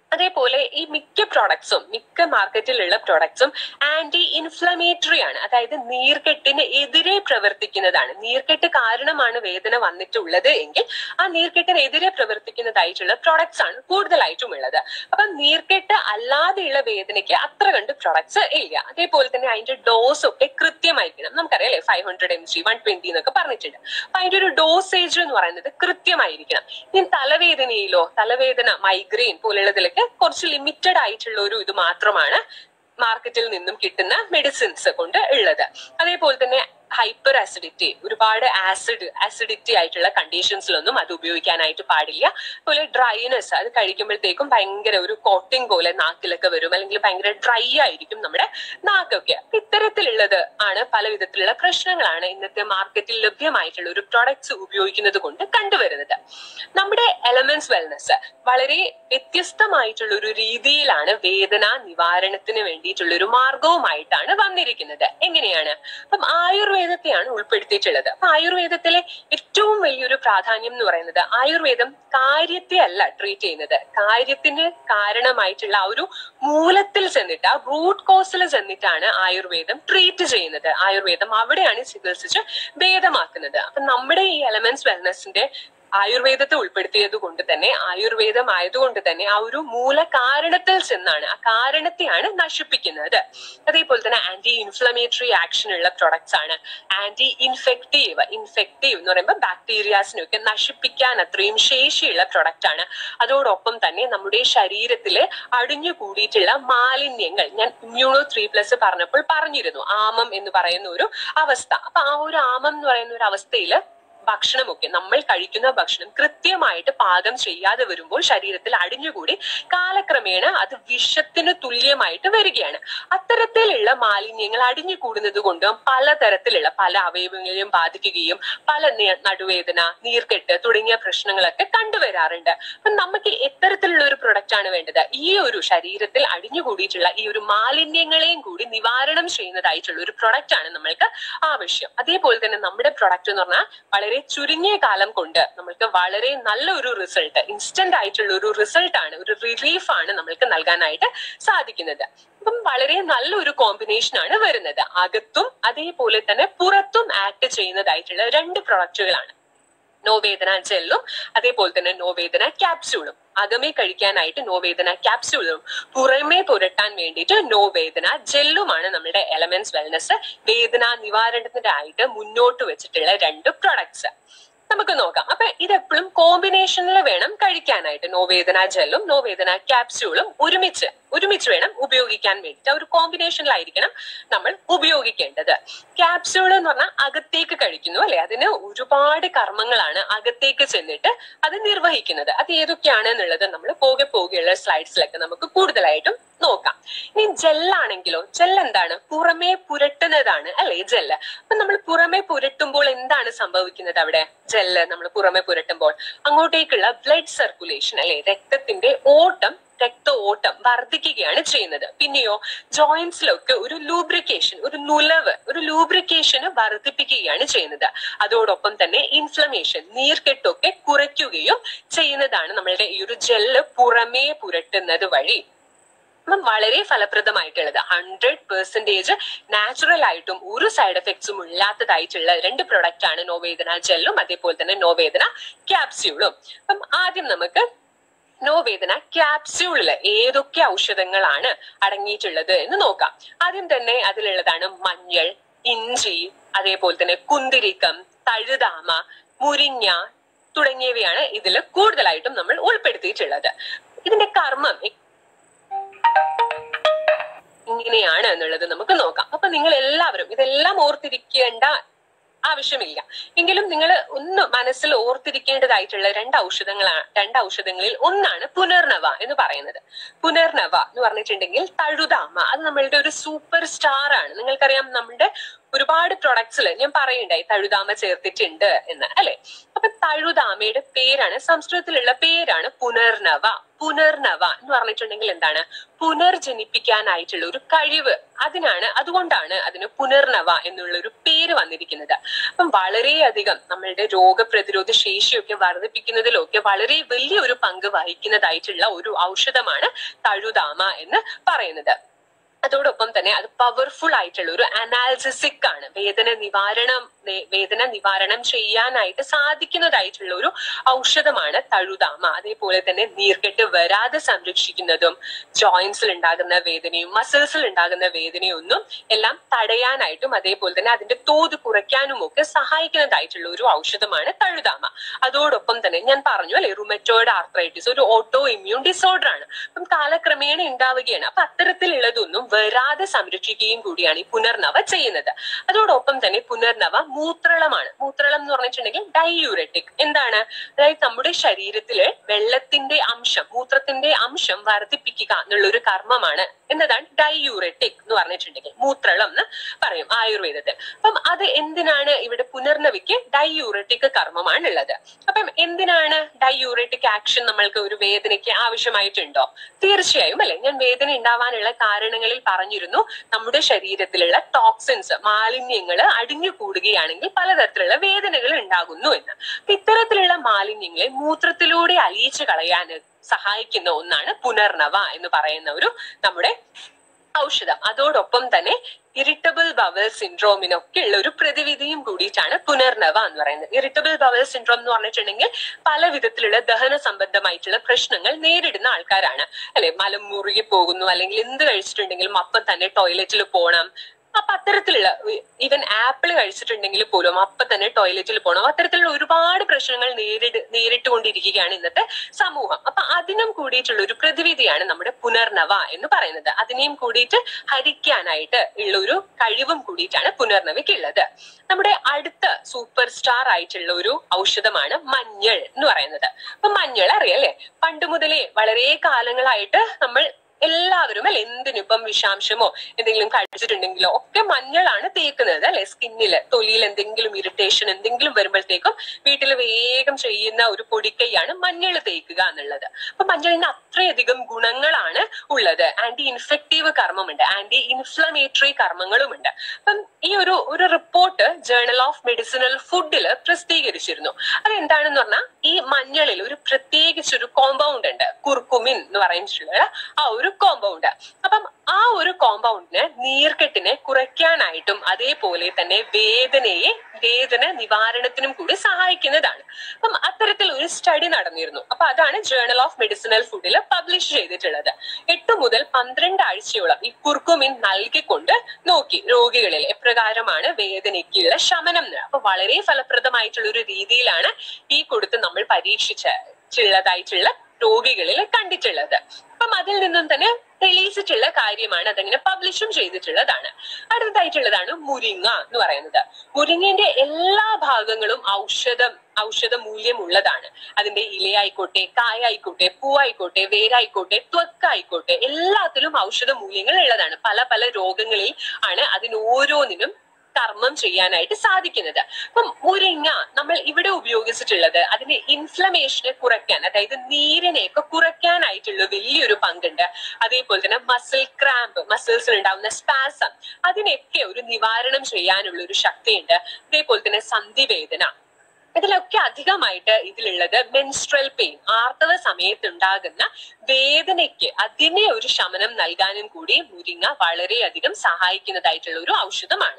[SPEAKER 2] അതേപോലെ ഈ മിക്ക പ്രോഡക്ട്സും മിക്ക മാർക്കറ്റിലുള്ള പ്രോഡക്ട്സും ആന്റി ഇൻഫ്ലമേറ്ററി ആണ് അതായത് നീർക്കെട്ടിന് എതിരെ പ്രവർത്തിക്കുന്നതാണ് നീർക്കെട്ട് കാരണമാണ് വേദന വന്നിട്ടുള്ളത് എങ്കിൽ ആ നീർക്കെട്ടിനെതിരെ പ്രവർത്തിക്കുന്നതായിട്ടുള്ള പ്രോഡക്ട്സ് ആണ് കൂടുതലായിട്ടും ഉള്ളത് അപ്പൊ നീർക്കെട്ട് അല്ലാതെയുള്ള വേദനയ്ക്ക് അത്ര കണ്ട് പ്രോഡക്ട്സ് ഇല്ല അതേപോലെ തന്നെ അതിന്റെ ഡോസ് ഒക്കെ കൃത്യമായിരിക്കണം നമുക്കറിയാം അല്ലെ five hundred M G one twenty എന്നൊക്കെ പറഞ്ഞിട്ടുണ്ട് അപ്പൊ അതിന്റെ ഒരു ഡോസേജ് എന്ന് പറയുന്നത് കൃത്യമായിരിക്കണം ഇനി തലവേദനയിലോ തലവേദന മൈഗ്രെയിൻ പോലുള്ളതിലൊക്കെ കുറച്ച് ലിമിറ്റഡ് ആയിട്ടുള്ള ഒരു ഇത് മാത്രമാണ് മാർക്കറ്റിൽ നിന്നും കിട്ടുന്ന മെഡിസിൻസ് കൊണ്ട് ഉള്ളത് അതേപോലെ തന്നെ ഹൈപ്പർ ആസിഡിറ്റി ഒരുപാട് ആസിഡ് ആസിഡിറ്റി ആയിട്ടുള്ള കണ്ടീഷൻസിലൊന്നും അത് ഉപയോഗിക്കാനായിട്ട് പാടില്ല അതുപോലെ ഡ്രൈനെസ് അത് കഴിക്കുമ്പോഴത്തേക്കും ഭയങ്കര ഒരു കോട്ടിംഗ് പോലെ നാക്കിലൊക്കെ വരും അല്ലെങ്കിൽ ഭയങ്കര ഡ്രൈ ആയിരിക്കും നമ്മുടെ നാക്കൊക്കെ അപ്പൊ ഇത്തരത്തിലുള്ളത് ആണ് പല വിധത്തിലുള്ള പ്രശ്നങ്ങളാണ് ഇന്നത്തെ മാർക്കറ്റിൽ ലഭ്യമായിട്ടുള്ള ഒരു പ്രൊഡക്ട്സ് ഉപയോഗിക്കുന്നത് കൊണ്ട് കണ്ടുവരുന്നത് നമ്മുടെ എലമെന്റ്സ് വെൽനസ് വളരെ വ്യത്യസ്തമായിട്ടുള്ള ഒരു രീതിയിലാണ് വേദന നിവാരണത്തിന് വേണ്ടിയിട്ടുള്ള ഒരു മാർഗവുമായിട്ടാണ് വന്നിരിക്കുന്നത് എങ്ങനെയാണ് അപ്പം ആയുർവേദത്തെയാണ് ഉൾപ്പെടുത്തിയിട്ടുള്ളത് അപ്പൊ ആയുർവേദത്തിലെ ഏറ്റവും വലിയൊരു പ്രാധാന്യം എന്ന് പറയുന്നത് ആയുർവേദം കാര്യത്തെ അല്ല ട്രീറ്റ് ചെയ്യുന്നത് കാര്യത്തിന് കാരണമായിട്ടുള്ള ആ ഒരു മൂലത്തിൽ ചെന്നിട്ട് ആ റൂട്ട് കോസിൽ ചെന്നിട്ടാണ് ആയുർവേദം ട്രീറ്റ് ചെയ്യുന്നത് ആയുർവേദം അവിടെയാണ് ചികിത്സിച്ച് ഭേദമാക്കുന്നത് അപ്പൊ നമ്മുടെ ഈ എലമെന്റ്സ് വെൽനസിന്റെ ആയുർവേദത്തെ ഉൾപ്പെടുത്തിയത് കൊണ്ട് തന്നെ ആയുർവേദം ആയതുകൊണ്ട് തന്നെ ആ ഒരു മൂല കാരണത്തിൽ ചെന്നാണ് ആ കാരണത്തെയാണ് നശിപ്പിക്കുന്നത് അതേപോലെ തന്നെ ആന്റി ഇൻഫ്ലമേറ്ററി ആക്ഷൻ ഉള്ള പ്രൊഡക്ട്സ് ആണ് ആന്റി ഇൻഫെക്റ്റീവ് ഇൻഫെക്റ്റീവ് എന്ന് പറയുമ്പോൾ ബാക്ടീരിയാസിനൊക്കെ നശിപ്പിക്കാൻ അത്രയും ശേഷിയുള്ള പ്രൊഡക്റ്റ് ആണ് അതോടൊപ്പം തന്നെ നമ്മുടെ ശരീരത്തിൽ അടിഞ്ഞു കൂടിയിട്ടുള്ള മാലിന്യങ്ങൾ ഞാൻ ഇമ്മ്യൂണോ ത്രീ പ്ലസ് പറഞ്ഞപ്പോൾ പറഞ്ഞിരുന്നു ആമം എന്ന് പറയുന്ന ഒരു അവസ്ഥ അപ്പൊ ആ ഒരു ആമം എന്ന് പറയുന്ന ഒരു അവസ്ഥയിൽ ഭക്ഷണമൊക്കെ നമ്മൾ കഴിക്കുന്ന ഭക്ഷണം കൃത്യമായിട്ട് പാകം ചെയ്യാതെ വരുമ്പോൾ ശരീരത്തിൽ അടിഞ്ഞുകൂടി കാലക്രമേണ അത് വിഷത്തിന് തുല്യമായിട്ട് വരികയാണ് അത്തരത്തിലുള്ള മാലിന്യങ്ങൾ അടിഞ്ഞു കൂടുന്നത് കൊണ്ട് പലതരത്തിലുള്ള പല അവയവങ്ങളെയും ബാധിക്കുകയും പല നി- നടുവേദന നീർക്കെട്ട് തുടങ്ങിയ പ്രശ്നങ്ങളൊക്കെ കണ്ടുവരാറുണ്ട് അപ്പൊ നമുക്ക് എത്തരത്തിലുള്ള ഒരു പ്രൊഡക്റ്റ് ആണ് വേണ്ടത് ഈ ഒരു ശരീരത്തിൽ അടിഞ്ഞുകൂടിയിട്ടുള്ള ഈ ഒരു മാലിന്യങ്ങളെയും കൂടി നിവാരണം ചെയ്യുന്നതായിട്ടുള്ള ഒരു പ്രൊഡക്റ്റ് ആണ് നമ്മൾക്ക് ആവശ്യം അതേപോലെ തന്നെ നമ്മുടെ പ്രൊഡക്റ്റ് എന്ന് പറഞ്ഞാൽ വളരെ ചുരുങ്ങിയ കാലം കൊണ്ട് നമ്മൾക്ക് വളരെ നല്ല ഒരു റിസൾട്ട് ഇൻസ്റ്റന്റ് ആയിട്ടുള്ള ഒരു റിസൾട്ട് ആണ് ഒരു റിലീഫ് ആണ് നമ്മൾക്ക് നൽകാനായിട്ട് സാധിക്കുന്നത് അപ്പം വളരെ നല്ലൊരു കോമ്പിനേഷൻ ആണ് വരുന്നത് അകത്തും അതേപോലെ തന്നെ പുറത്തും ആക്ട് ചെയ്യുന്നതായിട്ടുള്ള രണ്ട് പ്രൊഡക്റ്റുകളാണ് നോവേദന ജെല്ലും അതേപോലെ തന്നെ നോവേദന ക്യാപ്സ്യൂളും അകമേ കഴിക്കാനായിട്ട് നോവേദന ക്യാപ്സ്യൂളും പുറമേ പുരട്ടാൻ വേണ്ടിയിട്ട് നോവേദന ജെല്ലുമാണ് നമ്മുടെ എലമെന്റ്സ് വെൽനസ് വേദന നിവാരണത്തിനായിട്ട് മുന്നോട്ട് വെച്ചിട്ടുള്ള രണ്ട് പ്രൊഡക്ട്സ് നമുക്ക് നോക്കാം അപ്പൊ ഇതെപ്പോഴും കോമ്പിനേഷനിൽ വേണം കഴിക്കാനായിട്ട് നോവേദന ജെല്ലും നോവേദന ക്യാപ്സ്യൂളും ഒരുമിച്ച് ഒരുമിച്ച് വേണം ഉപയോഗിക്കാൻ വേണ്ടിയിട്ട് ആ ഒരു കോമ്പിനേഷനിലായിരിക്കണം നമ്മൾ ഉപയോഗിക്കേണ്ടത് ക്യാപ്സ്യൂൾ എന്ന് പറഞ്ഞാൽ അകത്തേക്ക് കഴിക്കുന്നു അല്ലെ അതിന് ഒരുപാട് കർമ്മങ്ങളാണ് അകത്തേക്ക് ചെന്നിട്ട് അത് നിർവഹിക്കുന്നത് അത് ഏതൊക്കെയാണ് എന്നുള്ളത് നമ്മൾ പോകെ പോകെയുള്ള സ്ലൈഡ്സിലൊക്കെ നമുക്ക് കൂടുതലായിട്ടും നോക്കാം ഇനി ജെല്ലാണെങ്കിലോ ജെൽ എന്താണ് പുറമേ പുരട്ടുന്നതാണ് അല്ലെ ജെല്ല് അപ്പൊ നമ്മൾ പുറമേ പുരട്ടുമ്പോൾ എന്താണ് സംഭവിക്കുന്നത് അവിടെ ജെല്ല് നമ്മൾ പുറമേ പുരട്ടുമ്പോൾ അങ്ങോട്ടേക്കുള്ള ബ്ലഡ് സർക്കുലേഷൻ അല്ലെ രക്തത്തിന്റെ ഓട്ടം രക്ത ഓട്ടം വർദ്ധിക്കുകയാണ് ചെയ്യുന്നത് പിന്നെയോ ജോയിന്റ്സിലൊക്കെ ഒരു ലൂബ്രിക്കേഷൻ ഒരു നുലവ് ഒരു ലൂബ്രിക്കേഷന് വർദ്ധിപ്പിക്കുകയാണ് ചെയ്യുന്നത് അതോടൊപ്പം തന്നെ ഇൻഫ്ലമേഷൻ നീർക്കെട്ടൊക്കെ കുറയ്ക്കുകയും ചെയ്യുന്നതാണ് നമ്മളുടെ ഈ ഒരു ജെല്ല് പുറമേ പുരട്ടുന്നത് വഴി അപ്പം വളരെ ഫലപ്രദമായിട്ടുള്ളത് ഹൺഡ്രഡ് പെർസെന്റേജ് നാച്ചുറൽ ആയിട്ടും ഒരു സൈഡ് എഫക്ട്സും ഇല്ലാത്തതായിട്ടുള്ള രണ്ട് പ്രൊഡക്റ്റ് ആണ് നോവേദന ജെല്ലും അതേപോലെ തന്നെ നോവേദന ക്യാപ്സ്യൂളും അപ്പം ആദ്യം നമുക്ക് നോവേദന ക്യാപ്സ്യൂളില് ഏതൊക്കെ ഔഷധങ്ങളാണ് അടങ്ങിയിട്ടുള്ളത് എന്ന് നോക്കാം ആദ്യം തന്നെ അതിലുള്ളതാണ് മഞ്ഞൾ ഇഞ്ചി അതേപോലെ തന്നെ കുന്തിരിക്കം തഴുതാമ മുരിങ്ങ തുടങ്ങിയവയാണ് ഇതിൽ കൂടുതലായിട്ടും നമ്മൾ ഉൾപ്പെടുത്തിയിട്ടുള്ളത് ഇതിന്റെ കർമ്മം ഇങ്ങനെയാണ് എന്നുള്ളത് നമുക്ക് നോക്കാം അപ്പൊ നിങ്ങൾ എല്ലാവരും ഇതെല്ലാം ഓർത്തിരിക്കേണ്ട ആവശ്യമില്ല എങ്കിലും നിങ്ങൾ ഒന്ന് മനസ്സിൽ ഓർത്തിരിക്കേണ്ടതായിട്ടുള്ള രണ്ട് ഔഷധങ്ങളാണ് രണ്ട് ഔഷധങ്ങളിൽ ഒന്നാണ് പുനർനവ എന്ന് പറയുന്നത് പുനർനവ എന്ന് പറഞ്ഞിട്ടുണ്ടെങ്കിൽ തഴുതാമ അത് നമ്മളുടെ ഒരു സൂപ്പർ സ്റ്റാർ ആണ് നിങ്ങൾക്കറിയാം നമ്മുടെ ഒരുപാട് പ്രൊഡക്ട്സിൽ ഞാൻ പറയുണ്ടായി തഴുതാമ ചേർത്തിട്ടുണ്ട് എന്ന് അല്ലെ അപ്പൊ തഴുതാമയുടെ പേരാണ് സംസ്കൃതത്തിലുള്ള പേരാണ് പുനർനവ പുനർനവ എന്ന് പറഞ്ഞിട്ടുണ്ടെങ്കിൽ എന്താണ് പുനർജനിപ്പിക്കാനായിട്ടുള്ള ഒരു കഴിവ് അതിനാണ് അതുകൊണ്ടാണ് അതിന് പുനർനവ എന്നുള്ള ഒരു പേര് വന്നിരിക്കുന്നത് അപ്പം വളരെയധികം നമ്മളുടെ രോഗപ്രതിരോധ ശേഷിയൊക്കെ വർദ്ധിപ്പിക്കുന്നതിലൊക്കെ വളരെ വലിയ ഒരു പങ്ക് വഹിക്കുന്നതായിട്ടുള്ള ഒരു ഔഷധമാണ് തഴുതാമ എന്ന് പറയുന്നത് അതോടൊപ്പം തന്നെ അത് പവർഫുൾ ആയിട്ടുള്ള ഒരു അനാൽജസിക് ആണ് വേദന നിവാരണം വേ- വേദന നിവാരണം ചെയ്യാനായിട്ട് സാധിക്കുന്നതായിട്ടുള്ള ഒരു ഔഷധമാണ് തഴുതാമ അതേപോലെ തന്നെ നീർക്കെട്ട് വരാതെ സംരക്ഷിക്കുന്നതും ജോയിന്റ്സിൽ ഉണ്ടാകുന്ന വേദനയും മസിൽസിൽ ഉണ്ടാകുന്ന വേദനയും ഒന്നും എല്ലാം തടയാനായിട്ടും അതേപോലെ തന്നെ അതിന്റെ തോത് കുറയ്ക്കാനും ഒക്കെ സഹായിക്കുന്നതായിട്ടുള്ള ഒരു ഔഷധമാണ് തഴുതാമ അതോടൊപ്പം തന്നെ ഞാൻ പറഞ്ഞു അല്ലെ റുമറ്റോയിഡ് ആർത്രൈറ്റിസ് ഒരു ഓട്ടോ ഇമ്മ്യൂൺ ഡിസോർഡർ ആണ് അപ്പം കാലക്രമേണ ഉണ്ടാവുകയാണ് അപ്പൊ അത്തരത്തിലുള്ളതൊന്നും വരാതെ സംരക്ഷിക്കുകയും കൂടിയാണ് ഈ പുനർനവ ചെയ്യുന്നത് അതോടൊപ്പം തന്നെ പുനർനവ മൂത്രളമാണ് മൂത്രളം എന്ന് പറഞ്ഞിട്ടുണ്ടെങ്കിൽ ഡൈയൂററ്റിക് എന്താണ് അതായത് നമ്മുടെ ശരീരത്തില് വെള്ളത്തിന്റെ അംശം മൂത്രത്തിന്റെ അംശം വർദ്ധിപ്പിക്കുക എന്നുള്ള ഒരു കർമ്മമാണ് എന്നതാണ് ഡൈയൂററ്റിക് എന്ന് പറഞ്ഞിട്ടുണ്ടെങ്കിൽ മൂത്രളം എന്ന് പറയും ആയുർവേദത്തിൽ അപ്പം അത് എന്തിനാണ് ഇവിടെ പുനർനവിക്ക് ഡൈയൂററ്റിക് കർമ്മമാണ് ഉള്ളത് അപ്പം എന്തിനാണ് ഡൈയൂററ്റിക് ആക്ഷൻ നമ്മൾക്ക് ഒരു വേദനയ്ക്ക് ആവശ്യമായിട്ടുണ്ടോ തീർച്ചയായും അല്ലെ ഞാൻ വേദന ഉണ്ടാവാനുള്ള കാരണങ്ങളിൽ പറഞ്ഞിരുന്നു നമ്മുടെ ശരീരത്തിലുള്ള ടോക്സിൻസ് മാലിന്യങ്ങൾ അടിഞ്ഞു കൂടുകയാണെങ്കിൽ പലതരത്തിലുള്ള വേദനകൾ ഉണ്ടാകുന്നു എന്ന് അപ്പൊ ഇത്തരത്തിലുള്ള മാലിന്യങ്ങളെ മൂത്രത്തിലൂടെ അലിയിച്ചു കളയാൻ സഹായിക്കുന്ന ഒന്നാണ് പുനർനവ എന്ന് പറയുന്ന ഒരു നമ്മുടെ ഔഷധം അതോടൊപ്പം തന്നെ ഇറിറ്റബിൾ ബവൽ സിൻഡ്രോമിനൊക്കെ ഉള്ള ഒരു പ്രതിവിധിയും കൂടിയിട്ടാണ് പുനർനവ എന്ന് പറയുന്നത് ഇറിറ്റബിൾ ബവൽ സിൻഡ്രോം എന്ന് പറഞ്ഞിട്ടുണ്ടെങ്കിൽ പല വിധത്തിലുള്ള ദഹന സംബന്ധമായിട്ടുള്ള പ്രശ്നങ്ങൾ നേരിടുന്ന ആൾക്കാരാണ് അല്ലെ മലം മുറുകി പോകുന്നു അല്ലെങ്കിൽ എന്ത് കഴിച്ചിട്ടുണ്ടെങ്കിലും അപ്പം തന്നെ ടോയ്ലറ്റിൽ പോകണം അപ്പൊ അത്തരത്തിലുള്ള ഈവൻ ആപ്പിൾ കഴിച്ചിട്ടുണ്ടെങ്കിൽ പോലും അപ്പൊ തന്നെ ടോയ്ലറ്റിൽ പോകണം അത്തരത്തിലുള്ള ഒരുപാട് പ്രശ്നങ്ങൾ നേരിട്ട് നേരിട്ടുകൊണ്ടിരിക്കുകയാണ് ഇന്നത്തെ സമൂഹം അപ്പൊ അതിനും കൂടിയിട്ടുള്ള ഒരു പ്രതിവിധിയാണ് നമ്മുടെ പുനർനവ എന്ന് പറയുന്നത് അതിനെയും കൂടിയിട്ട് ഹരിക്കാനായിട്ട് ഉള്ള ഒരു കഴിവും കൂടിയിട്ടാണ് പുനർനവയ്ക്ക് ഉള്ളത് നമ്മുടെ അടുത്ത സൂപ്പർ സ്റ്റാർ ആയിട്ടുള്ള ഒരു ഔഷധമാണ് മഞ്ഞൾ എന്ന് പറയുന്നത് അപ്പൊ മഞ്ഞൾ അറിയാലേ പണ്ട് മുതലേ വളരെ കാലങ്ങളായിട്ട് നമ്മൾ എല്ലാവരും അല്ലെ എന്തിനിപ്പം വിഷാംശമോ എന്തെങ്കിലും കഴിച്ചിട്ടുണ്ടെങ്കിലോ ഒക്കെ മഞ്ഞളാണ് തേക്കുന്നത് അല്ലെ സ്കിന്നില് തൊലിയിൽ എന്തെങ്കിലും ഇറിറ്റേഷൻ എന്തെങ്കിലും വരുമ്പോഴത്തേക്കും വീട്ടിൽ വേഗം ചെയ്യുന്ന ഒരു പൊടിക്കൈയാണ് മഞ്ഞൾ തേക്കുക എന്നുള്ളത് അപ്പൊ മഞ്ഞളിന് അത്രയധികം ഗുണങ്ങളാണ് ഉള്ളത് ആന്റി ഇൻഫെക്റ്റീവ് കർമ്മമുണ്ട് ആന്റി ഇൻഫ്ലമേറ്ററി കർമ്മങ്ങളുമുണ്ട് അപ്പം ഈ ഒരു ഒരു റിപ്പോർട്ട് ജേണൽ ഓഫ് മെഡിസിനൽ ഫുഡിൽ പ്രസിദ്ധീകരിച്ചിരുന്നു അതെന്താണെന്ന് പറഞ്ഞാൽ ഈ മഞ്ഞളിൽ ഒരു പ്രത്യേകിച്ച് ഒരു കോമ്പൗണ്ട് ഉണ്ട് കുർക്കുമിൻ എന്ന് പറയുന്നിട്ടുള്ള ആ ഒരു കോമ്പൗണ്ട് അപ്പം ആ ഒരു കോമ്പൗണ്ടിന് നീർക്കെട്ടിനെ കുറയ്ക്കാനായിട്ടും അതേപോലെ തന്നെ വേദനയെ വേദന നിവാരണത്തിനും കൂടി സഹായിക്കുന്നതാണ് അപ്പം അത്തരത്തിൽ ഒരു സ്റ്റഡി നടന്നിരുന്നു അപ്പൊ അതാണ് ജേണൽ ഓഫ് മെഡിസിനൽ ഫുഡിൽ പബ്ലിഷ് ചെയ്തിട്ടുള്ളത് എട്ട് മുതൽ പന്ത്രണ്ട് ആഴ്ചയോളം ഈ കുർക്കുമിൻ നൽകിക്കൊണ്ട് നോക്കി രോഗികളിൽ എപ്രകാരമാണ് വേദനയ്ക്കുള്ള ശമനം എന്ന്. അപ്പൊ വളരെ ഫലപ്രദമായിട്ടുള്ള ഒരു രീതിയിലാണ് ഈ കൊടുത്ത് നമ്മൾ പരീക്ഷിച്ചുള്ളതായിട്ടുള്ള രോഗികളിൽ കണ്ടിട്ടുള്ളത് അപ്പം അതിൽ നിന്നും തന്നെ തെളിയിച്ചിട്ടുള്ള കാര്യമാണ് അതങ്ങനെ പബ്ലിഷും ചെയ്തിട്ടുള്ളതാണ് അടുത്തതായിട്ടുള്ളതാണ് മുരിങ്ങ എന്ന് പറയുന്നത് മുരിങ്ങന്റെ എല്ലാ ഭാഗങ്ങളും ഔഷധം ഔഷധ മൂല്യമുള്ളതാണ് അതിന്റെ ഇലയായിക്കോട്ടെ കായായിക്കോട്ടെ പൂവായിക്കോട്ടെ വേരായിക്കോട്ടെ ത്വക്കായിക്കോട്ടെ എല്ലാത്തിലും ഔഷധ മൂല്യങ്ങൾ ഉള്ളതാണ് പല പല രോഗങ്ങളിൽ ആണ് അതിന് ഓരോന്നിനും കർമ്മം ചെയ്യാനായിട്ട് സാധിക്കുന്നത് അപ്പം മുരിങ്ങ നമ്മൾ ഇവിടെ ഉപയോഗിച്ചിട്ടുള്ളത് അതിന്റെ ഇൻഫ്ലമേഷനെ കുറയ്ക്കാൻ അതായത് നീരിനെയൊക്കെ കുറയ്ക്കാനായിട്ടുള്ള വലിയൊരു പങ്കുണ്ട് അതേപോലെ തന്നെ മസിൽ ക്രാമ്പ് മസിൽസിൽ ഉണ്ടാവുന്ന സ്പാസം അതിനെയൊക്കെ ഒരു നിവാരണം ചെയ്യാനുള്ള ഒരു ശക്തിയുണ്ട് അതേപോലെ തന്നെ സന്ധിവേദന ഇതിലൊക്കെ അധികമായിട്ട് ഇതിലുള്ളത് മെൻസ്ട്രൽ പെയിൻ ആർത്തവ സമയത്ത് ഉണ്ടാകുന്ന വേദനയ്ക്ക് അതിനെ ഒരു ശമനം നൽകാനും കൂടി മുരിങ്ങ വളരെയധികം സഹായിക്കുന്നതായിട്ടുള്ള ഒരു ഔഷധമാണ്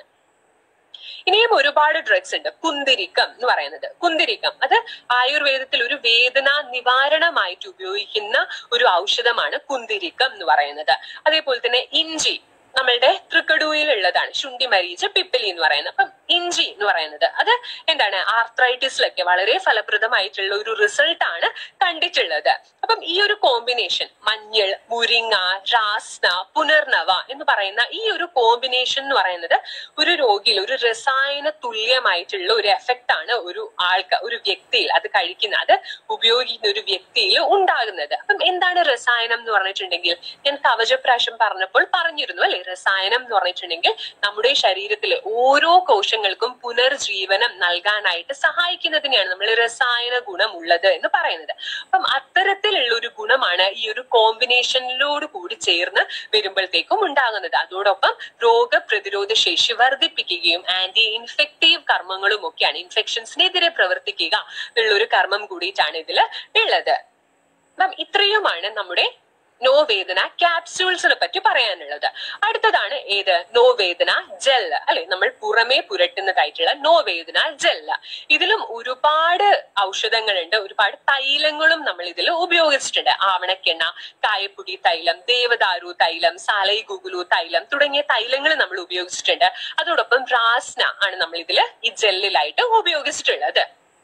[SPEAKER 2] ഇനിയും ഒരുപാട് ഡ്രഗ്സ് ഉണ്ട് കുന്തിരിക്കം എന്ന് പറയുന്നത് കുന്തിരിക്കം അത് ആയുർവേദത്തിൽ ഒരു വേദന നിവാരണമായിട്ട് ഉപയോഗിക്കുന്ന ഒരു ഔഷധമാണ് കുന്തിരിക്കം എന്ന് പറയുന്നത് അതേപോലെ തന്നെ ഇഞ്ചി നമ്മളുടെ തൃക്കടൂയിൽ ഉള്ളതാണ് ശുണ്ടി മരീച്ച് പിപ്പിലി എന്ന് പറയുന്നത് അപ്പം ഇഞ്ചി എന്ന് പറയുന്നത് അത് എന്താണ് ആർത്രൈറ്റിസിലൊക്കെ വളരെ ഫലപ്രദമായിട്ടുള്ള ഒരു റിസൾട്ട് ആണ് കണ്ടിട്ടുള്ളത് അപ്പം ഈ ഒരു കോമ്പിനേഷൻ മഞ്ഞൾ മുരിങ്ങ രാസ്ന പുനർനവ എന്ന് പറയുന്ന ഈ ഒരു കോമ്പിനേഷൻ എന്ന് പറയുന്നത് ഒരു രോഗിയിൽ ഒരു രസായന തുല്യമായിട്ടുള്ള ഒരു എഫക്റ്റ് ആണ് ഒരു ആൾക്ക് ഒരു വ്യക്തിയിൽ അത് കഴിക്കുന്ന അത് ഉപയോഗിക്കുന്ന ഒരു വ്യക്തിയിൽ ഉണ്ടാകുന്നത് അപ്പം എന്താണ് രസായനം എന്ന് പറഞ്ഞിട്ടുണ്ടെങ്കിൽ ഞാൻ കവചപ്രാശം പറഞ്ഞപ്പോൾ പറഞ്ഞിരുന്നു അല്ലെ രസായനം എന്ന് പറഞ്ഞിട്ടുണ്ടെങ്കിൽ നമ്മുടെ ശരീരത്തിലെ ഓരോ കോശ കോശങ്ങൾക്കും പുനർജീവനം നൽകാനായിട്ട് സഹായിക്കുന്നതിനെയാണ് നമ്മൾ രസായന ഗുണം ഉള്ളത് എന്ന് പറയുന്നത് അപ്പം അത്തരത്തിലുള്ള ഒരു ഗുണമാണ് ഈ ഒരു കോമ്പിനേഷനിലോട് കൂടി ചേർന്ന് വരുമ്പോഴത്തേക്കും ഉണ്ടാകുന്നത് അതോടൊപ്പം രോഗപ്രതിരോധ ശേഷി വർദ്ധിപ്പിക്കുകയും ആന്റി ഇൻഫെക്റ്റീവ് കർമ്മങ്ങളും ഒക്കെയാണ് ഇൻഫെക്ഷൻസിനെതിരെ പ്രവർത്തിക്കുക എന്നുള്ള ഒരു കർമ്മം കൂടിയിട്ടാണ് ഇതിൽ ഉള്ളത് അപ്പം ഇത്രയുമാണ് നമ്മുടെ നോവേദന ക്യാപ്സ്യൂൾസിനെ പറ്റി പറയാനുള്ളത് അടുത്തതാണ് ഏത് നോവേദന ജെൽ അല്ലെ നമ്മൾ പുറമേ പുരട്ടുന്നതായിട്ടുള്ള നോവേദന ജെൽ ഇതിലും ഒരുപാട് ഔഷധങ്ങളുണ്ട് ഒരുപാട് തൈലങ്ങളും നമ്മൾ ഇതിൽ ഉപയോഗിച്ചിട്ടുണ്ട് ആവണക്കെണ്ണ കായപ്പൊടി തൈലം ദേവദാരു തൈലം സാലൈ ഗുഗുലു തൈലം തുടങ്ങിയ തൈലങ്ങൾ നമ്മൾ ഉപയോഗിച്ചിട്ടുണ്ട് അതോടൊപ്പം റാസ്ന ആണ് നമ്മൾ ഇതിൽ ഈ ജെല്ലിലായിട്ട് ഉപയോഗിച്ചിട്ടുള്ളത്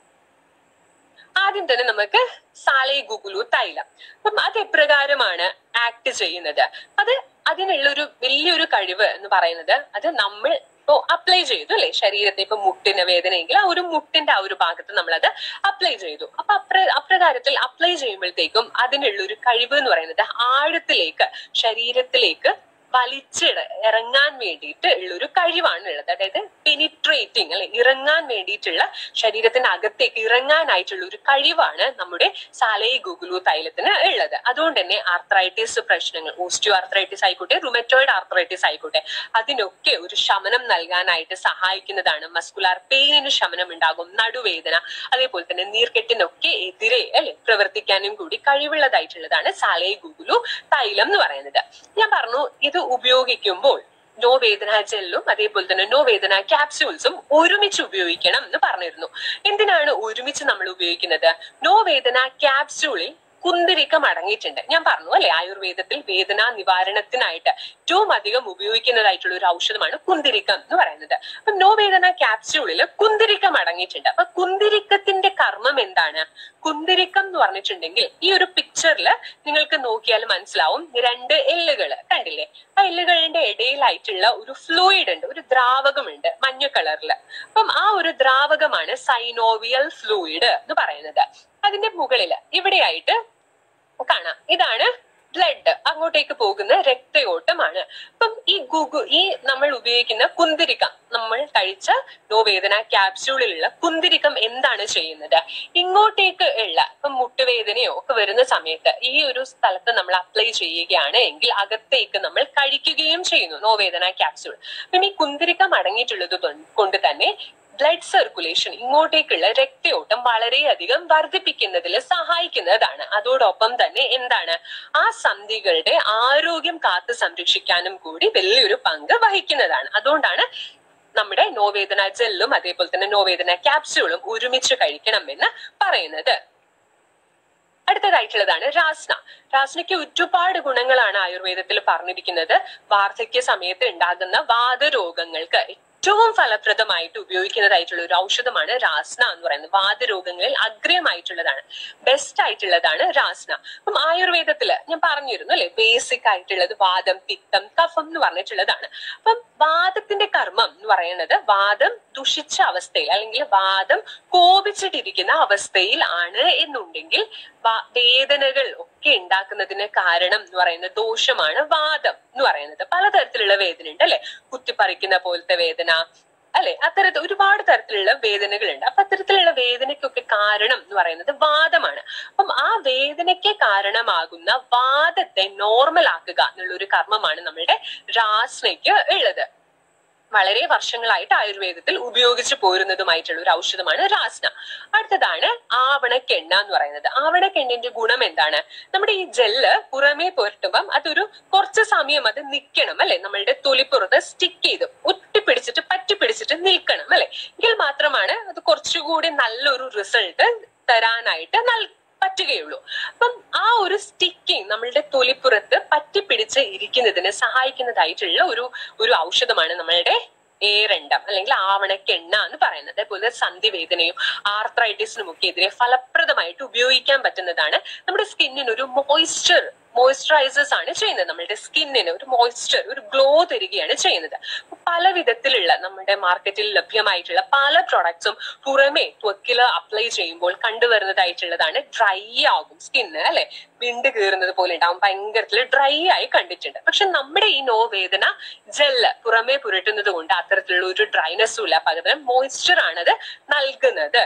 [SPEAKER 2] ആദ്യം തന്നെ നമുക്ക് സാലൈ ഗുഗുലു തൈലം അപ്പം അത് എപ്രകാരമാണ് ആക്ട് ചെയ്യുന്നത് അത് അതിനുള്ള ഒരു വലിയൊരു കഴിവ് എന്ന് പറയുന്നത് അത് നമ്മൾ ഇപ്പോ അപ്ലൈ ചെയ്തു അല്ലെ ശരീരത്തെ ഇപ്പൊ മുട്ടിന് വേദനയെങ്കിൽ ആ ഒരു മുട്ടിന്റെ ആ ഒരു ഭാഗത്ത് നമ്മൾ അത് അപ്ലൈ ചെയ്തു അപ്പൊ അപ്ര അപ്രകാരത്തിൽ അപ്ലൈ ചെയ്യുമ്പോഴത്തേക്കും അതിനുള്ള ഒരു കഴിവ് എന്ന് പറയുന്നത് ആഴത്തിലേക്ക് ശരീരത്തിലേക്ക് വലിച്ചിട ഇറങ്ങാൻ വേണ്ടിയിട്ട് ഉള്ളൊരു കഴിവാണ് ഉള്ളത് അതായത് പെനിട്രേറ്റിംഗ് അല്ലെ ഇറങ്ങാൻ വേണ്ടിയിട്ടുള്ള ശരീരത്തിന് അകത്തേക്ക് ഇറങ്ങാനായിട്ടുള്ള ഒരു കഴിവാണ് നമ്മുടെ സാലൈ ഗുഗുലു തൈലത്തിന് ഉള്ളത് അതുകൊണ്ട് തന്നെ ആർത്രൈറ്റിസ് പ്രശ്നങ്ങൾ ഓസ്റ്റിയോ ആർത്രൈറ്റിസ് ആയിക്കോട്ടെ റുമറ്റോയിഡ് ആർത്രൈറ്റിസ് ആയിക്കോട്ടെ അതിനൊക്കെ ഒരു ശമനം നൽകാനായിട്ട് സഹായിക്കുന്നതാണ് മസ്കുലാർ പെയിനിന് ശമനം ഉണ്ടാകും നടുവേദന അതേപോലെ തന്നെ നീർക്കെട്ടിനൊക്കെ എതിരെ അല്ലെ പ്രവർത്തിക്കാനും കൂടി കഴിവുള്ളതായിട്ടുള്ളതാണ് സാലൈ ഗുഗുലു തൈലം എന്ന് പറയുന്നത് ഞാൻ പറഞ്ഞു ഇത് ഉപയോഗിക്കുമ്പോൾ നോ വേദന ജെല്ലും അതേപോലെ തന്നെ നോ വേദന ക്യാപ്സ്യൂൾസും ഒരുമിച്ച് ഉപയോഗിക്കണം എന്ന് പറഞ്ഞിരുന്നു എന്തിനാണ് ഒരുമിച്ച് നമ്മൾ ഉപയോഗിക്കുന്നത് നോ വേദന ക്യാപ്സ്യൂളിൽ കുന്തിരിക്കം അടങ്ങിയിട്ടുണ്ട് ഞാൻ പറഞ്ഞു അല്ലെ ആയുർവേദത്തിൽ വേദന നിവാരണത്തിനായിട്ട് ഏറ്റവും അധികം ഉപയോഗിക്കുന്നതായിട്ടുള്ള ഒരു ഔഷധമാണ് കുന്തിരിക്കം എന്ന് പറയുന്നത് അപ്പൊ നോ വേദന ക്യാപ്സ്യൂളിൽ കുന്തിരിക്കം അടങ്ങിയിട്ടുണ്ട് അപ്പൊ കുന്തിരിക്കത്തിന്റെ കർമ്മം എന്താണ് കുന്തിരിക്കം എന്ന് പറഞ്ഞിട്ടുണ്ടെങ്കിൽ ഈ ഒരു പിക്ചറിൽ നിങ്ങൾക്ക് നോക്കിയാൽ മനസ്സിലാവും രണ്ട് എല്ലുകൾ കണ്ടില്ലേ ആ എല്ലുകളുടെ ഇടയിലായിട്ടുള്ള ഒരു ഫ്ലൂയിഡ് ഉണ്ട് ഒരു ദ്രാവകമുണ്ട് മഞ്ഞ കളറിൽ അപ്പം ആ ഒരു ദ്രാവകമാണ് സൈനോവിയൽ ഫ്ലൂയിഡ് എന്ന് പറയുന്നത് അതിന്റെ മുകളിൽ ഇവിടെയായിട്ട് കാണാം ഇതാണ് ബ്ലഡ് അങ്ങോട്ടേക്ക് പോകുന്ന രക്തയോട്ടമാണ് അപ്പം ഈ ഗുഗു ഈ നമ്മൾ ഉപയോഗിക്കുന്ന കുന്തിരിക്കം നമ്മൾ കഴിച്ച നോവേദന ക്യാപ്സ്യൂളിലുള്ള കുന്തിരിക്കം എന്താണ് ചെയ്യുന്നത് ഇങ്ങോട്ടേക്ക് ഉള്ള ഇപ്പം മുട്ടുവേദനയോ ഒക്കെ വരുന്ന സമയത്ത് ഈ ഒരു സ്ഥലത്ത് നമ്മൾ അപ്ലൈ ചെയ്യുകയാണ് എങ്കിൽ അകത്തേക്ക് നമ്മൾ കഴിക്കുകയും ചെയ്യുന്നു നോവേദന ക്യാപ്സ്യൂൾ അപ്പം ഈ കുന്തിരിക്കം അടങ്ങിയിട്ടുള്ളത് കൊണ്ട് തന്നെ ബ്ലഡ് സർക്കുലേഷൻ ഇങ്ങോട്ടേക്കുള്ള രക്തയോട്ടം വളരെയധികം വർദ്ധിപ്പിക്കുന്നതിൽ സഹായിക്കുന്നതാണ് അതോടൊപ്പം തന്നെ എന്താണ് ആ സന്ധികളുടെ ആരോഗ്യം കാത്തു സംരക്ഷിക്കാനും കൂടി വലിയൊരു പങ്ക് വഹിക്കുന്നതാണ് അതുകൊണ്ടാണ് നമ്മുടെ നോവേദന ജെല്ലും അതേപോലെ തന്നെ നോവേദന ക്യാപ്സ്യൂളും ഒരുമിച്ച് കഴിക്കണം എന്ന് പറയുന്നത് അടുത്തതായിട്ടുള്ളതാണ് രാസ്ന രാസ്നയ്ക്ക് ഒരുപാട് ഗുണങ്ങളാണ് ആയുർവേദത്തിൽ പറഞ്ഞിരിക്കുന്നത് വാർദ്ധക്യ സമയത്ത് ഉണ്ടാകുന്ന വാദരോഗങ്ങൾക്ക് ഏറ്റവും ഫലപ്രദമായിട്ട് ഉപയോഗിക്കുന്നതായിട്ടുള്ള ഒരു ഔഷധമാണ് രാസ്ന എന്ന് പറയുന്നത് വാദരോഗങ്ങളിൽ അഗ്രമായിട്ടുള്ളതാണ് ബെസ്റ്റ് ആയിട്ടുള്ളതാണ് രാസ്ന അപ്പം ആയുർവേദത്തില് ഞാൻ പറഞ്ഞിരുന്നു അല്ലെ ബേസിക് ആയിട്ടുള്ളത് വാദം പിത്തം കഫം എന്ന് പറഞ്ഞിട്ടുള്ളതാണ് അപ്പം വാദത്തിന്റെ കർമ്മം എന്ന് പറയുന്നത് വാദം ദുഷിച്ച അവസ്ഥയിൽ അല്ലെങ്കിൽ വാദം കോപിച്ചിട്ടിരിക്കുന്ന അവസ്ഥയിൽ ആണ് എന്നുണ്ടെങ്കിൽ വേദനകൾ ഒക്കെ ഉണ്ടാക്കുന്നതിന് കാരണം എന്ന് പറയുന്ന ദോഷമാണ് വാദം എന്ന് പറയുന്നത് പലതരത്തിലുള്ള വേദന ഉണ്ട് അല്ലെ കുത്തിപ്പറിക്കുന്ന പോലത്തെ വേദന അല്ലെ അത്തരത്തിൽ ഒരുപാട് തരത്തിലുള്ള വേദനകളുണ്ട് അപ്പൊ അത്തരത്തിലുള്ള വേദനയ്ക്കൊക്കെ കാരണം എന്ന് പറയുന്നത് വാദമാണ് അപ്പം ആ വേദനയ്ക്ക് കാരണമാകുന്ന വാദത്തെ നോർമൽ ആക്കുക എന്നുള്ള ഒരു കർമ്മമാണ് നമ്മളുടെ രാസ്നയ്ക്ക് ഉള്ളത് വളരെ വർഷങ്ങളായിട്ട് ആയുർവേദത്തിൽ ഉപയോഗിച്ചു പോരുന്നതുമായിട്ടുള്ള ഒരു ഔഷധമാണ് രാസ്ന അടുത്തതാണ് ആവണക്കെണ്ണ എന്ന് പറയുന്നത് ആവണക്കെണ്ണിന്റെ ഗുണം എന്താണ് നമ്മുടെ ഈ ജെല്ല് പുറമേ പുരട്ടുമ്പം അതൊരു കുറച്ച് സമയം അത് നിൽക്കണം അല്ലെ നമ്മളുടെ തൊലിപ്പുറത്ത് സ്റ്റിക്ക് ചെയ്ത് ഒട്ടിപ്പിടിച്ചിട്ട് പറ്റിപ്പിടിച്ചിട്ട് നിൽക്കണം അല്ലെ എങ്കിൽ മാത്രമാണ് അത് കുറച്ചുകൂടി നല്ലൊരു റിസൾട്ട് തരാനായിട്ട് നൽ പറ്റുകയുള്ളൂ അപ്പം ആ ഒരു സ്റ്റിക്കിങ് നമ്മളുടെ തൊലിപ്പുറത്ത് പറ്റിപ്പിടിച്ച് ഇരിക്കുന്നതിന് സഹായിക്കുന്നതായിട്ടുള്ള ഒരു ഒരു ഔഷധമാണ് നമ്മളുടെ ഏരണ്ടം അല്ലെങ്കിൽ ആവണക്കെണ്ണ എന്ന് പറയുന്നത് അതുപോലെ സന്ധിവേദനയും ആർത്രൈറ്റിസിനും ഒക്കെ എതിരെ ഫലപ്രദമായിട്ട് ഉപയോഗിക്കാൻ പറ്റുന്നതാണ് നമ്മുടെ സ്കിന്നിന് ഒരു മോയ്സ്ചർ മോയ്സ്ചറൈസേഴ്സ് ആണ് ചെയ്യുന്നത് നമ്മുടെ സ്കിന്നിന് ഒരു മോയ്സ്ചർ ഒരു ഗ്ലോ തരികയാണ് ചെയ്യുന്നത് അപ്പൊ പല വിധത്തിലുള്ള നമ്മുടെ മാർക്കറ്റിൽ ലഭ്യമായിട്ടുള്ള പല പ്രോഡക്ട്സും പുറമെ ത്വക്കില് അപ്ലൈ ചെയ്യുമ്പോൾ കണ്ടുവരുന്നതായിട്ടുള്ളതാണ് ഡ്രൈ ആകും സ്കിന്ന് അല്ലെ വിണ്ട് കീറുന്നത് പോലെ ഉണ്ടാവും ഭയങ്കരത്തിൽ ഡ്രൈ ആയി കണ്ടിട്ടുണ്ട് പക്ഷെ നമ്മുടെ ഈ നോ വേദന ജെല്ല് പുറമെ പുരട്ടുന്നത് കൊണ്ട് അത്തരത്തിലുള്ള ഒരു ഡ്രൈനെസ്സും ഇല്ല പകരം മോയ്സ്ചർ ആണത് നൽകുന്നത്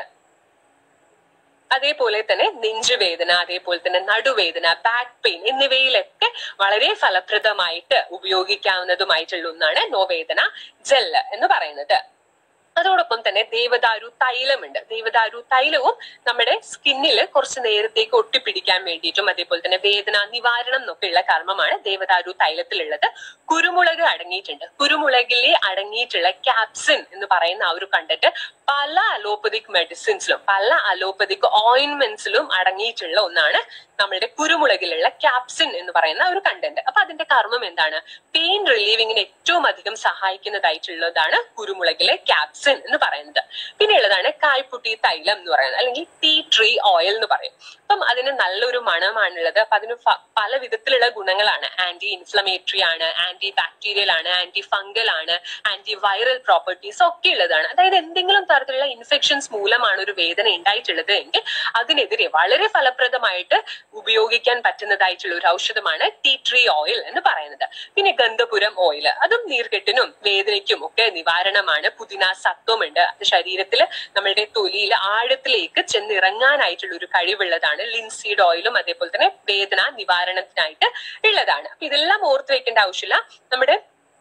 [SPEAKER 2] അതേപോലെ തന്നെ നെഞ്ചുവേദന അതേപോലെ തന്നെ നടുവേദന ബാക്ക് പെയിൻ എന്നിവയിലൊക്കെ വളരെ ഫലപ്രദമായിട്ട് ഉപയോഗിക്കാവുന്നതുമായിട്ടുള്ള ഒന്നാണ് നോവേദന ജെല്ല് എന്ന് പറയുന്നത് അതോടൊപ്പം തന്നെ ദേവദാരു തൈലമുണ്ട് ദേവദാരു തൈലവും നമ്മുടെ സ്കിന്നിൽ കുറച്ച് നേരത്തേക്ക് ഒട്ടിപ്പിടിക്കാൻ വേണ്ടിയിട്ടും അതേപോലെ തന്നെ വേദന നിവാരണം എന്നൊക്കെയുള്ള കർമ്മമാണ് ദേവദാരു തൈലത്തിലുള്ളത് കുരുമുളക് അടങ്ങിയിട്ടുണ്ട് കുരുമുളകിലെ അടങ്ങിയിട്ടുള്ള ക്യാപ്സിൻ എന്ന് പറയുന്ന ആ ഒരു കണ്ടന്റ് പല അലോപ്പതിക് മെഡിസിൻസിലും പല അലോപ്പതിക് ഓയിൻമെന്റ്സിലും അടങ്ങിയിട്ടുള്ള ഒന്നാണ് നമ്മുടെ കുരുമുളകിലുള്ള ക്യാപ്സിൻ എന്ന് പറയുന്ന ഒരു കണ്ടന്റ് അപ്പൊ അതിന്റെ കർമ്മം എന്താണ് പെയിൻ റിലീവിങ്ങിന് ഏറ്റവും അധികം സഹായിക്കുന്നതായിട്ടുള്ളതാണ് കുരുമുളകിലെ ക്യാപ്സിൻ എന്ന് പറയുന്നത് പിന്നെ ഉള്ളതാണ് കായ്പുട്ടി തൈലം എന്ന് പറയുന്നത് അല്ലെങ്കിൽ ടീ ട്രീ ഓയിൽ എന്ന് പറയും അപ്പം അതിന് നല്ലൊരു മണമാണുള്ളത് അപ്പൊ അതിന് ഫ- പല വിധത്തിലുള്ള ഗുണങ്ങളാണ് ആന്റി ഇൻഫ്ലമേറ്ററി ആണ് ആന്റി ബാക്ടീരിയൽ ആണ് ആന്റി ഫംഗൽ ആണ് ആന്റി വൈറൽ പ്രോപ്പർട്ടീസ് ഒക്കെ ഉള്ളതാണ് അതായത് എന്തെങ്കിലും തരത്തിലുള്ള ഇൻഫെക്ഷൻസ് മൂലമാണ് ഒരു വേദന ഉണ്ടായിട്ടുള്ളത് എങ്കിൽ അതിനെതിരെ വളരെ ഫലപ്രദമായിട്ട് ഉപയോഗിക്കാൻ പറ്റുന്നതായിട്ടുള്ള ഒരു ഔഷധമാണ് ടീ ട്രീ ഓയിൽ എന്ന് പറയുന്നത് പിന്നെ ഗന്ധപുരം ഓയിൽ അതും നീർക്കെട്ടിനും വേദനയ്ക്കും ഒക്കെ നിവാരണമാണ് പുതിന സത്വമുണ്ട് അത് ശരീരത്തിൽ നമ്മളുടെ തൊലിയിൽ ആഴത്തിലേക്ക് ചെന്നിറങ്ങാനായിട്ടുള്ള ഒരു കഴിവുള്ളതാണ് ലിൻസീഡ് ഓയിലും അതേപോലെ തന്നെ വേദന നിവാരണത്തിനായിട്ട് ഉള്ളതാണ് അപ്പൊ ഇതെല്ലാം ഓർത്ത് വെക്കേണ്ട ആവശ്യമില്ല നമ്മുടെ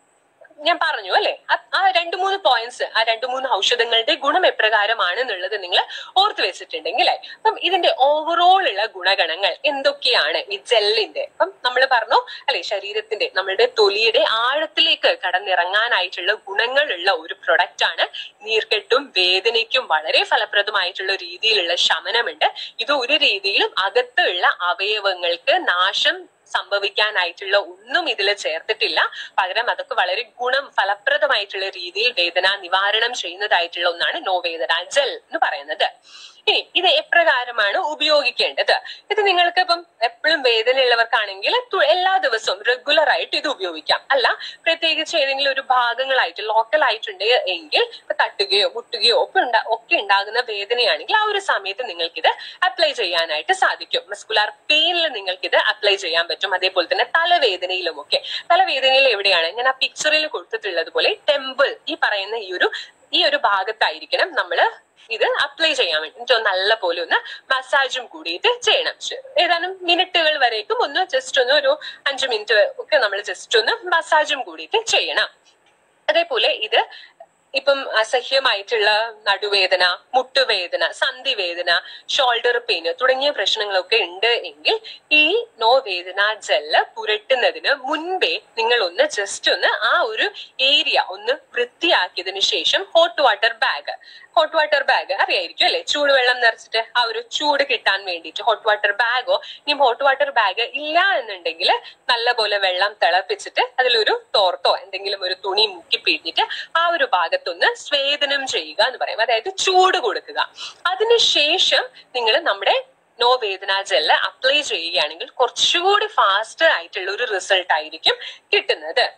[SPEAKER 2] ഞാൻ പറഞ്ഞു അല്ലെ ആ- ആ രണ്ട് മൂന്ന് പോയിന്റ്സ് ആ രണ്ട് മൂന്ന് ഔഷധങ്ങളുടെ ഗുണം എപ്രകാരമാണ് എന്നുള്ളത് നിങ്ങൾ ഓർത്ത് വെച്ചിട്ടുണ്ടെങ്കിൽ അപ്പം ഇതിന്റെ ഓവറോൾ ഉള്ള ഗുണഗണങ്ങൾ എന്തൊക്കെയാണ് ഈ ജെല്ലിന്റെ അപ്പം നമ്മൾ പറഞ്ഞു അല്ലെ ശരീരത്തിന്റെ നമ്മളുടെ തൊലിയുടെ ആഴത്തിലേക്ക് കടന്നിറങ്ങാനായിട്ടുള്ള ഗുണങ്ങളുള്ള ഒരു പ്രൊഡക്റ്റ് ആണ് നീർക്കെട്ടും വേദനയ്ക്കും വളരെ ഫലപ്രദമായിട്ടുള്ള രീതിയിലുള്ള ശമനമുണ്ട് ഇത് ഒരു രീതിയിലും അകത്തുള്ള അവയവങ്ങൾക്ക് നാശം സംഭവിക്കാനായിട്ടുള്ള ഒന്നും ഇതിൽ ചേർത്തിട്ടില്ല പകരം അതൊക്കെ വളരെ ഗുണം ഫലപ്രദമായിട്ടുള്ള രീതിയിൽ വേദന നിവാരണം ചെയ്യുന്നതായിട്ടുള്ള ഒന്നാണ് നോവേദന ജെൽ എന്ന് പറയുന്നത് ഇനി ഇത് എപ്രകാരമാണ് ഉപയോഗിക്കേണ്ടത് ഇത് നിങ്ങൾക്ക് ഇപ്പം എപ്പോഴും വേദന ഉള്ളവർക്കാണെങ്കിൽ തു- എല്ലാ ദിവസവും റെഗുലർ ആയിട്ട് ഇത് ഉപയോഗിക്കാം അല്ല പ്രത്യേകിച്ച് ഏതെങ്കിലും ഒരു ഭാഗങ്ങളായിട്ട് ലോക്കൽ ആയിട്ടുണ്ട് എങ്കിൽ ഇപ്പൊ തട്ടുകയോ മുട്ടുകയോ ഒക്കെ ഉണ്ടാ ഒക്കെ ഉണ്ടാകുന്ന വേദനയാണെങ്കിൽ ആ ഒരു സമയത്ത് നിങ്ങൾക്ക് ഇത് അപ്ലൈ ചെയ്യാനായിട്ട് സാധിക്കും മസ്കുലാർ പെയിനിൽ നിങ്ങൾക്ക് ഇത് അപ്ലൈ ചെയ്യാൻ പറ്റും അതേപോലെ തന്നെ തലവേദനയിലും ഒക്കെ തലവേദനയിൽ എവിടെയാണ് ഞാൻ ആ പിക്ചറിൽ കൊടുത്തിട്ടുള്ളത് പോലെ ടെമ്പിൾ ഈ പറയുന്ന ഈ ഒരു ഈ ഒരു ഭാഗത്തായിരിക്കണം നമ്മൾ ഇത് അപ്ലൈ ചെയ്യാൻ വേണ്ടി എന്നിട്ട് ഒന്ന് നല്ല പോലെ ഒന്ന് മസാജും കൂടിയിട്ട് ചെയ്യണം ശ- ഏതാനും മിനിറ്റുകൾ വരേക്കും ഒന്ന് ജസ്റ്റ് ഒന്ന് ഒരു അഞ്ചു മിനിറ്റ് ഒക്കെ നമ്മൾ ജസ്റ്റ് ഒന്ന് മസാജും കൂടിയിട്ട് ചെയ്യണം അതേപോലെ ഇത് ഇപ്പം അസഹ്യമായിട്ടുള്ള നടുവേദന മുട്ടുവേദന സന്ധിവേദന ഷോൾഡർ പെയിൻ തുടങ്ങിയ പ്രശ്നങ്ങളൊക്കെ ഉണ്ട് എങ്കിൽ ഈ നോ വേദന ജെല്ല് പുരട്ടുന്നതിന് മുൻപേ നിങ്ങൾ ഒന്ന് ജസ്റ്റ് ഒന്ന് ആ ഒരു ഏരിയ ഒന്ന് വൃത്തിയാക്കിയതിനു ശേഷം hot water bag hot water bag അറിയായിരിക്കും അല്ലെ ചൂടുവെള്ളം നിറച്ചിട്ട് ആ ഒരു ചൂട് കിട്ടാൻ വേണ്ടിയിട്ട് ഹോട്ട് വാട്ടർ ബാഗോ ഇനി ഹോട്ട് വാട്ടർ ബാഗ് ഇല്ല എന്നുണ്ടെങ്കിൽ നല്ലപോലെ വെള്ളം തിളപ്പിച്ചിട്ട് അതിലൊരു തോർത്തോ എന്തെങ്കിലും ഒരു തുണി മുക്കി പിഴിഞ്ഞിട്ട് ആ ഒരു ഭാഗത്തൊന്ന് സ്വേദനം ചെയ്യുക എന്ന് പറയും അതായത് ചൂട് കൊടുക്കുക അതിനുശേഷം നിങ്ങൾ നമ്മുടെ നോ വേദന ജെല്ല് അപ്ലൈ ചെയ്യുകയാണെങ്കിൽ കുറച്ചുകൂടി ഫാസ്റ്റ് ആയിട്ടുള്ള ഒരു റിസൾട്ട് ആയിരിക്കും കിട്ടുന്നത്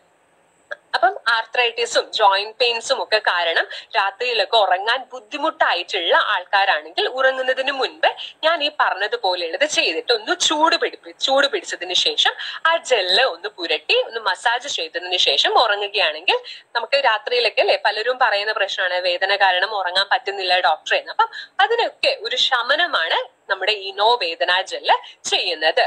[SPEAKER 2] അപ്പം ആർത്രൈറ്റിസും ജോയിന്റ് പെയിൻസും ഒക്കെ കാരണം രാത്രിയിലൊക്കെ ഉറങ്ങാൻ ബുദ്ധിമുട്ടായിട്ടുള്ള ആൾക്കാരാണെങ്കിൽ ഉറങ്ങുന്നതിന് മുൻപ് ഞാൻ ഈ പറഞ്ഞതുപോലെയുള്ളത് ചെയ്തിട്ട് ഒന്ന് ചൂട് പിടിപ്പി ചൂട് പിടിച്ചതിന് ശേഷം ആ ജെല്ല് ഒന്ന് പുരട്ടി ഒന്ന് മസാജ് ചെയ്തതിന് ശേഷം ഉറങ്ങുകയാണെങ്കിൽ നമുക്ക് രാത്രിയിലൊക്കെ അല്ലെ പലരും പറയുന്ന പ്രശ്നമാണ് വേദന കാരണം ഉറങ്ങാൻ പറ്റുന്നില്ല ഡോക്ടറെ എന്ന് അപ്പം അതിനൊക്കെ ഒരു ശമനമാണ് നമ്മുടെ ഈ നോ വേദന ജെല്ല് ചെയ്യുന്നത്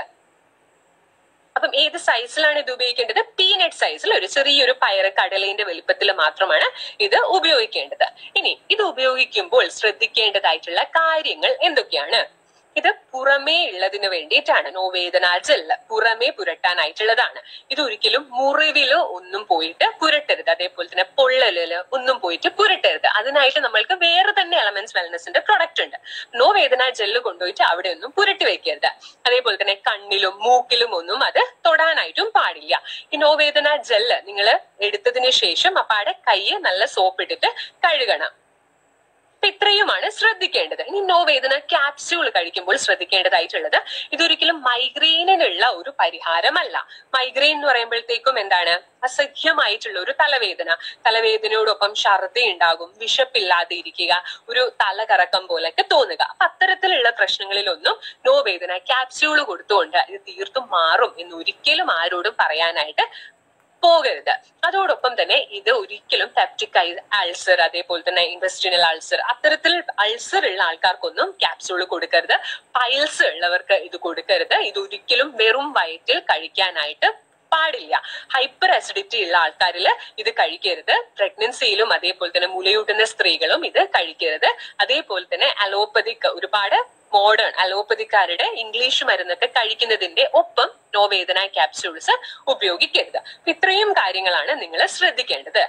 [SPEAKER 2] അപ്പം ഏത് സൈസിലാണ് ഇത് ഉപയോഗിക്കേണ്ടത് പീനട്ട് സൈസിൽ ഒരു ചെറിയൊരു പയറ് കടലേന്റെ വലിപ്പത്തിൽ മാത്രമാണ് ഇത് ഉപയോഗിക്കേണ്ടത് ഇനി ഇത് ഉപയോഗിക്കുമ്പോൾ ശ്രദ്ധിക്കേണ്ടതായിട്ടുള്ള കാര്യങ്ങൾ എന്തൊക്കെയാണ് ഇത് പുറമേ ഉള്ളതിന് വേണ്ടിയിട്ടാണ് നോവേദന ജെല്ല് പുറമേ പുരട്ടാനായിട്ടുള്ളതാണ് ഇത് ഒരിക്കലും മുറിവിലോ ഒന്നും പോയിട്ട് പുരട്ടരുത് അതേപോലെ തന്നെ പൊള്ളലില് ഒന്നും പോയിട്ട് പുരട്ടരുത് അതിനായിട്ട് നമ്മൾക്ക് വേറെ തന്നെ എലമെന്റ്സ് വെൽനസിന്റെ പ്രൊഡക്റ്റ് ഉണ്ട് നോവേദന ജെല്ല് കൊണ്ടുപോയിട്ട് അവിടെ ഒന്നും പുരട്ടി വെക്കരുത് അതേപോലെ തന്നെ കണ്ണിലും മൂക്കിലും ഒന്നും അത് തൊടാനായിട്ടും പാടില്ല ഈ നോവേദന ജെല്ല് നിങ്ങൾ എടുത്തതിന് ശേഷം അപ്പാടെ കൈ നല്ല സോപ്പ് ഇട്ടിട്ട് കഴുകണം അപ്പൊ ഇത്രയുമാണ് ശ്രദ്ധിക്കേണ്ടത് ഇനി നോവേദന ക്യാപ്സ്യൂൾ കഴിക്കുമ്പോൾ ശ്രദ്ധിക്കേണ്ടതായിട്ടുള്ളത് ഇതൊരിക്കലും മൈഗ്രെയിനിനുള്ള ഒരു പരിഹാരമല്ല മൈഗ്രെയിൻ എന്ന് പറയുമ്പോഴത്തേക്കും എന്താണ് അസഹ്യമായിട്ടുള്ള ഒരു തലവേദന തലവേദനയോടൊപ്പം ഛർദി ഉണ്ടാകും വിശപ്പില്ലാതെ ഇരിക്കുക ഒരു തലകറക്കം പോലൊക്കെ തോന്നുക അപ്പൊ അത്തരത്തിലുള്ള പ്രശ്നങ്ങളിലൊന്നും നോവേദന ക്യാപ്സ്യൂൾ കൊടുത്തുകൊണ്ട് ഇത് തീർത്തും മാറും എന്ന് ഒരിക്കലും ആരോടും പറയാനായിട്ട് പോകരുത് അതോടൊപ്പം തന്നെ ഇത് ഒരിക്കലും പെപ്റ്റിക് അൾസർ അതേപോലെ തന്നെ ഇൻവെസ്റ്റിനൽ അൾസർ അത്തരത്തിൽ അൾസർ ഉള്ള ആൾക്കാർക്കൊന്നും ക്യാപ്സ്യൂൾ കൊടുക്കരുത് പൈൽസ് ഉള്ളവർക്ക് ഇത് കൊടുക്കരുത് ഇത് ഒരിക്കലും വെറും വയറ്റിൽ കഴിക്കാനായിട്ട് പാടില്ല ഹൈപ്പർ അസിഡിറ്റി ഉള്ള ആൾക്കാരിൽ ഇത് കഴിക്കരുത് പ്രഗ്നൻസിയിലും അതേപോലെ തന്നെ മുലയൂട്ടുന്ന സ്ത്രീകളും ഇത് കഴിക്കരുത് അതേപോലെ തന്നെ അലോപ്പതിക് ഒരുപാട് മോഡേൺ അലോപ്പതിക്കാരുടെ ഇംഗ്ലീഷ് മരുന്നൊക്കെ കഴിക്കുന്നതിന്റെ ഒപ്പം നോവേദന ക്യാപ്സ്യൂൾസ് ഉപയോഗിക്കരുത് അപ്പൊ ഇത്രയും കാര്യങ്ങളാണ് നിങ്ങൾ ശ്രദ്ധിക്കേണ്ടത്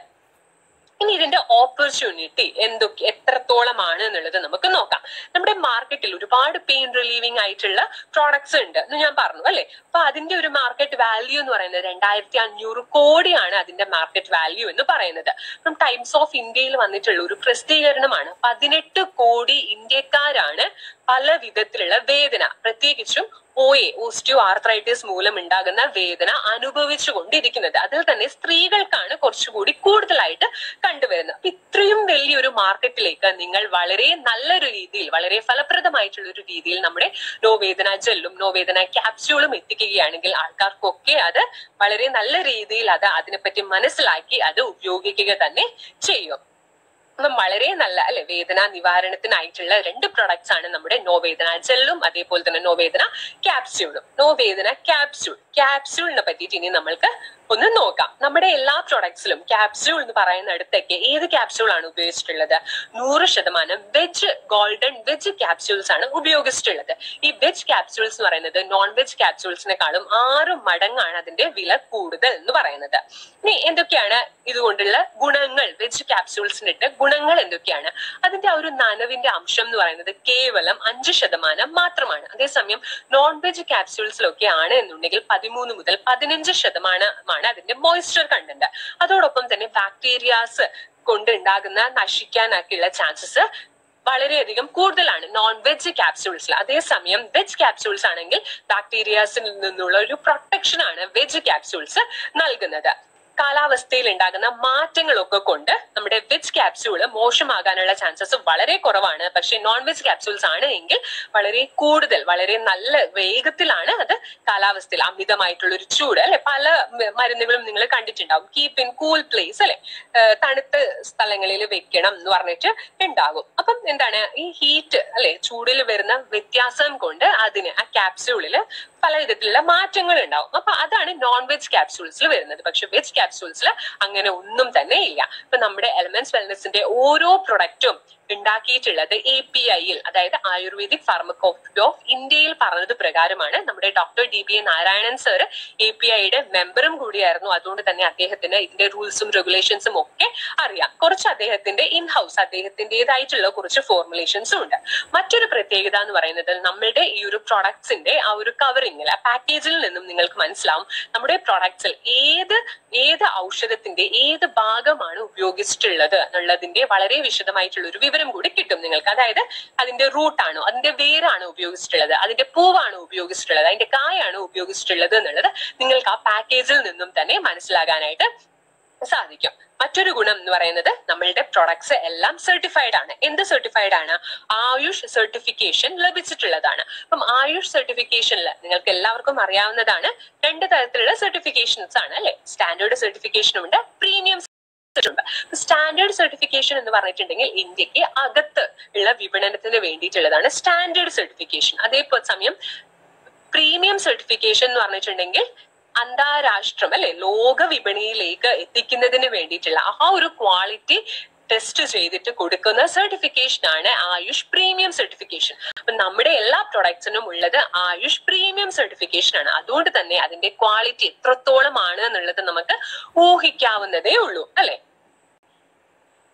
[SPEAKER 2] ഇനി ഇതിന്റെ ഓപ്പർച്യൂണിറ്റി എന്തൊക്കെ എത്രത്തോളമാണ് എന്നുള്ളത് നമുക്ക് നോക്കാം നമ്മുടെ മാർക്കറ്റിൽ ഒരുപാട് പെയിൻ റിലീവിംഗ് ആയിട്ടുള്ള പ്രോഡക്ട്സ് ഉണ്ട് എന്ന് ഞാൻ പറഞ്ഞു അല്ലെ അപ്പൊ അതിന്റെ ഒരു മാർക്കറ്റ് വാല്യൂ എന്ന് പറയുന്നത് രണ്ടായിരത്തി അഞ്ഞൂറ് കോടിയാണ് അതിന്റെ മാർക്കറ്റ് വാല്യൂ എന്ന് പറയുന്നത് അപ്പം ടൈംസ് ഓഫ് ഇന്ത്യയിൽ വന്നിട്ടുള്ള ഒരു പ്രസിദ്ധീകരണമാണ് പതിനെട്ട് കോടി ഇന്ത്യക്കാരാണ് പല വിധത്തിലുള്ള വേദന പ്രത്യേകിച്ചും ഒ എ ഓസ്റ്റിയോ ആർത്രൈറ്റിസ് മൂലം ഉണ്ടാകുന്ന വേദന അനുഭവിച്ചു കൊണ്ടിരിക്കുന്നത് അതിൽ തന്നെ സ്ത്രീകൾക്കാണ് കുറച്ചുകൂടി കൂടുതലായിട്ട് കണ്ടുവരുന്നത് അപ്പൊ ഇത്രയും വലിയൊരു മാർക്കറ്റിലേക്ക് നിങ്ങൾ വളരെ നല്ലൊരു രീതിയിൽ വളരെ ഫലപ്രദമായിട്ടുള്ള ഒരു രീതിയിൽ നമ്മുടെ നോവേദന ജെല്ലും നോവേദന ക്യാപ്സ്യൂളും എത്തിക്കുകയാണെങ്കിൽ ആൾക്കാർക്കൊക്കെ അത് വളരെ നല്ല രീതിയിൽ അത് അതിനെപ്പറ്റി മനസ്സിലാക്കി അത് ഉപയോഗിക്കുക തന്നെ ചെയ്യും അപ്പം വളരെ നല്ല അല്ലെ വേദന നിവാരണത്തിനായിട്ടുള്ള രണ്ട് പ്രൊഡക്ട്സ് ആണ് നമ്മുടെ നോവേദന ജെല്ലും അതേപോലെ തന്നെ നോവേദന ക്യാപ്സ്യൂളും നോവേദന ക്യാപ്സ്യൂൾ ക്യാപ്സ്യൂളിനെ പറ്റിയിട്ട് ഇനി നമ്മൾക്ക് ഒന്ന് നോക്കാം നമ്മുടെ എല്ലാ പ്രൊഡക്ട്സിലും ക്യാപ്സ്യൂൾ എന്ന് പറയുന്നിടത്തൊക്കെ ഏത് ക്യാപ്സ്യൂൾ ആണ് ഉപയോഗിച്ചിട്ടുള്ളത് നൂറ് ശതമാനം വെജ് ഗോൾഡൻ വെജ് ക്യാപ്സ്യൂൾസ് ആണ് ഉപയോഗിച്ചിട്ടുള്ളത് ഈ വെജ് ക്യാപ്സ്യൂൾസ് എന്ന് പറയുന്നത് നോൺ വെജ് ക്യാപ്സ്യൂൾസിനെക്കാളും ആറ് മടങ്ങാണ് അതിന്റെ വില കൂടുതൽ എന്ന് പറയുന്നത് ഇനി എന്തൊക്കെയാണ് ഇതുകൊണ്ടുള്ള ഗുണങ്ങൾ വെജ് ക്യാപ്സ്യൂൾസിനിട്ട് ഗുണങ്ങൾ എന്തൊക്കെയാണ് അതിന്റെ ആ ഒരു നനവിന്റെ അംശം എന്ന് പറയുന്നത് കേവലം അഞ്ച് ശതമാനം മാത്രമാണ് അതേസമയം നോൺ വെജ് ക്യാപ്സ്യൂൾസിലൊക്കെ ആണ് എന്നുണ്ടെങ്കിൽ പതിമൂന്ന് മുതൽ പതിനഞ്ച് ശതമാനമാണ് അതിന്റെ മോയ്സ്ചർ കണ്ടന്റ് അതോടൊപ്പം തന്നെ ബാക്ടീരിയാസ് കൊണ്ട് ഉണ്ടാകുന്ന നശിക്കാനൊക്കെയുള്ള ചാൻസസ് വളരെയധികം കൂടുതലാണ് നോൺ വെജ് ക്യാപ്സ്യൂൾസിൽ അതേസമയം വെജ് ക്യാപ്സ്യൂൾസ് ആണെങ്കിൽ ബാക്ടീരിയാസിൽ നിന്നുള്ള ഒരു പ്രൊട്ടക്ഷൻ ആണ് വെജ് ക്യാപ്സ്യൂൾസ് നൽകുന്നത് കാലാവസ്ഥയിൽ ഉണ്ടാകുന്ന മാറ്റങ്ങളൊക്കെ കൊണ്ട് നമ്മുടെ വെജ് ക്യാപ്സ്യൂള് മോശമാകാനുള്ള ചാൻസസ് വളരെ കുറവാണ് പക്ഷെ നോൺ വെജ് ക്യാപ്സ്യൂൾസ് ആണ് എങ്കിൽ വളരെ കൂടുതൽ വളരെ നല്ല വേഗത്തിലാണ് അത് കാലാവസ്ഥയിൽ അമിതമായിട്ടുള്ള ഒരു ചൂട് അല്ലെ പല മ- മരുന്നുകളും നിങ്ങൾ കണ്ടിട്ടുണ്ടാവും കീപ്പ് ഇൻ കൂൾ പ്ലേസ് അല്ലെ ഏഹ് തണുത്ത സ്ഥലങ്ങളിൽ വെക്കണം എന്ന് പറഞ്ഞിട്ട് ഉണ്ടാകും അപ്പം എന്താണ് ഈ ഹീറ്റ് അല്ലെ ചൂടിൽ വരുന്ന വ്യത്യാസം കൊണ്ട് അതിന് ആ ക്യാപ്സ്യൂളിൽ പല വിധത്തിലുള്ള മാറ്റങ്ങൾ ഉണ്ടാവും അപ്പൊ അതാണ് നോൺ വെജ് ക്യാപ്സ്യൂൾസിൽ വരുന്നത് പക്ഷെ വെജ് ക്യാപ്സ്യൂൾസിൽ അങ്ങനെ ഒന്നും തന്നെ ഇല്ല ഇപ്പൊ നമ്മുടെ എലമെന്റ്സ് വെൽനസിന്റെ ഓരോ പ്രൊഡക്റ്റും ഉണ്ടാക്കിയിട്ടുള്ളത് എ പി ഐയിൽ അതായത് ആയുർവേദിക് ഫാർമക്കോപ്പി ഓഫ് ഇന്ത്യയിൽ പറഞ്ഞത് പ്രകാരമാണ് നമ്മുടെ doctor D B A Narayanan sir A P ഐയുടെ മെമ്പറും കൂടിയായിരുന്നു അതുകൊണ്ട് തന്നെ അദ്ദേഹത്തിന് ഇതിന്റെ റൂൾസും റെഗുലേഷൻസും ഒക്കെ അറിയാം കുറച്ച് അദ്ദേഹത്തിന്റെ ഇൻ ഹൗസ് അദ്ദേഹത്തിന്റേതായിട്ടുള്ള കുറച്ച് ഫോർമുലേഷൻസും ഉണ്ട് മറ്റൊരു പ്രത്യേകത എന്ന് പറയുന്നത് നമ്മളുടെ ഈ ഒരു പ്രൊഡക്ട്സിന്റെ ആ ഒരു കവറിംഗിൽ ആ പാക്കേജിൽ നിന്നും നിങ്ങൾക്ക് മനസ്സിലാവും നമ്മുടെ പ്രൊഡക്ട്സിൽ ഏത് ഏത് ഔഷധത്തിന്റെ ഏത് ഭാഗമാണ് ഉപയോഗിച്ചിട്ടുള്ളത് എന്നുള്ളതിന്റെ വളരെ വിശദമായിട്ടുള്ള ഒരു വിവരം കൂടി കിട്ടും നിങ്ങൾക്ക് അതായത് അതിന്റെ റൂട്ടാണോ അതിന്റെ വേരാണോ ഉപയോഗിച്ചിട്ടുള്ളത് അതിന്റെ പൂവാണോ ഉപയോഗിച്ചിട്ടുള്ളത് അതിന്റെ കായാണോ ഉപയോഗിച്ചിട്ടുള്ളത് എന്നുള്ളത് നിങ്ങൾക്ക് ആ പാക്കേജിൽ നിന്നും തന്നെ മനസ്സിലാകാനായിട്ട് സാധിക്കും മറ്റൊരു ഗുണം എന്ന് പറയുന്നത് നമ്മളുടെ പ്രൊഡക്ട്സ് എല്ലാം സർട്ടിഫൈഡ് ആണ് എന്ത് സർട്ടിഫൈഡ് ആണ് ആയുഷ് സർട്ടിഫിക്കേഷൻ ലഭിച്ചിട്ടുള്ളതാണ് അപ്പം ആയുഷ് സർട്ടിഫിക്കേഷനിൽ നിങ്ങൾക്ക് എല്ലാവർക്കും അറിയാവുന്നതാണ് രണ്ട് തരത്തിലുള്ള സർട്ടിഫിക്കേഷൻസ് ആണ് അല്ലെ സ്റ്റാൻഡേർഡ് സർട്ടിഫിക്കേഷനും ഉണ്ട് പ്രീമിയം ഉണ്ട് സ്റ്റാൻഡേർഡ് സർട്ടിഫിക്കേഷൻ എന്ന് പറഞ്ഞിട്ടുണ്ടെങ്കിൽ ഇന്ത്യക്ക് അകത്ത് ഉള്ള വിപണനത്തിന് വേണ്ടിയിട്ടുള്ളതാണ് സ്റ്റാൻഡേർഡ് സർട്ടിഫിക്കേഷൻ അതേപോലെ സമയം പ്രീമിയം സർട്ടിഫിക്കേഷൻ എന്ന് പറഞ്ഞിട്ടുണ്ടെങ്കിൽ അന്താരാഷ്ട്രം അല്ലെ ലോക വിപണിയിലേക്ക് എത്തിക്കുന്നതിന് വേണ്ടിയിട്ടുള്ള ആ ഒരു ക്വാളിറ്റി ടെസ്റ്റ് ചെയ്തിട്ട് കൊടുക്കുന്ന സർട്ടിഫിക്കേഷൻ ആണ് ആയുഷ് പ്രീമിയം സർട്ടിഫിക്കേഷൻ അപ്പൊ നമ്മുടെ എല്ലാ പ്രൊഡക്ട്സിനും ഉള്ളത് ആയുഷ് പ്രീമിയം സർട്ടിഫിക്കേഷൻ ആണ് അതുകൊണ്ട് തന്നെ അതിന്റെ ക്വാളിറ്റി എത്രത്തോളം ആണ് എന്നുള്ളത് നമുക്ക് ഊഹിക്കാവുന്നതേ ഉള്ളൂ അല്ലെ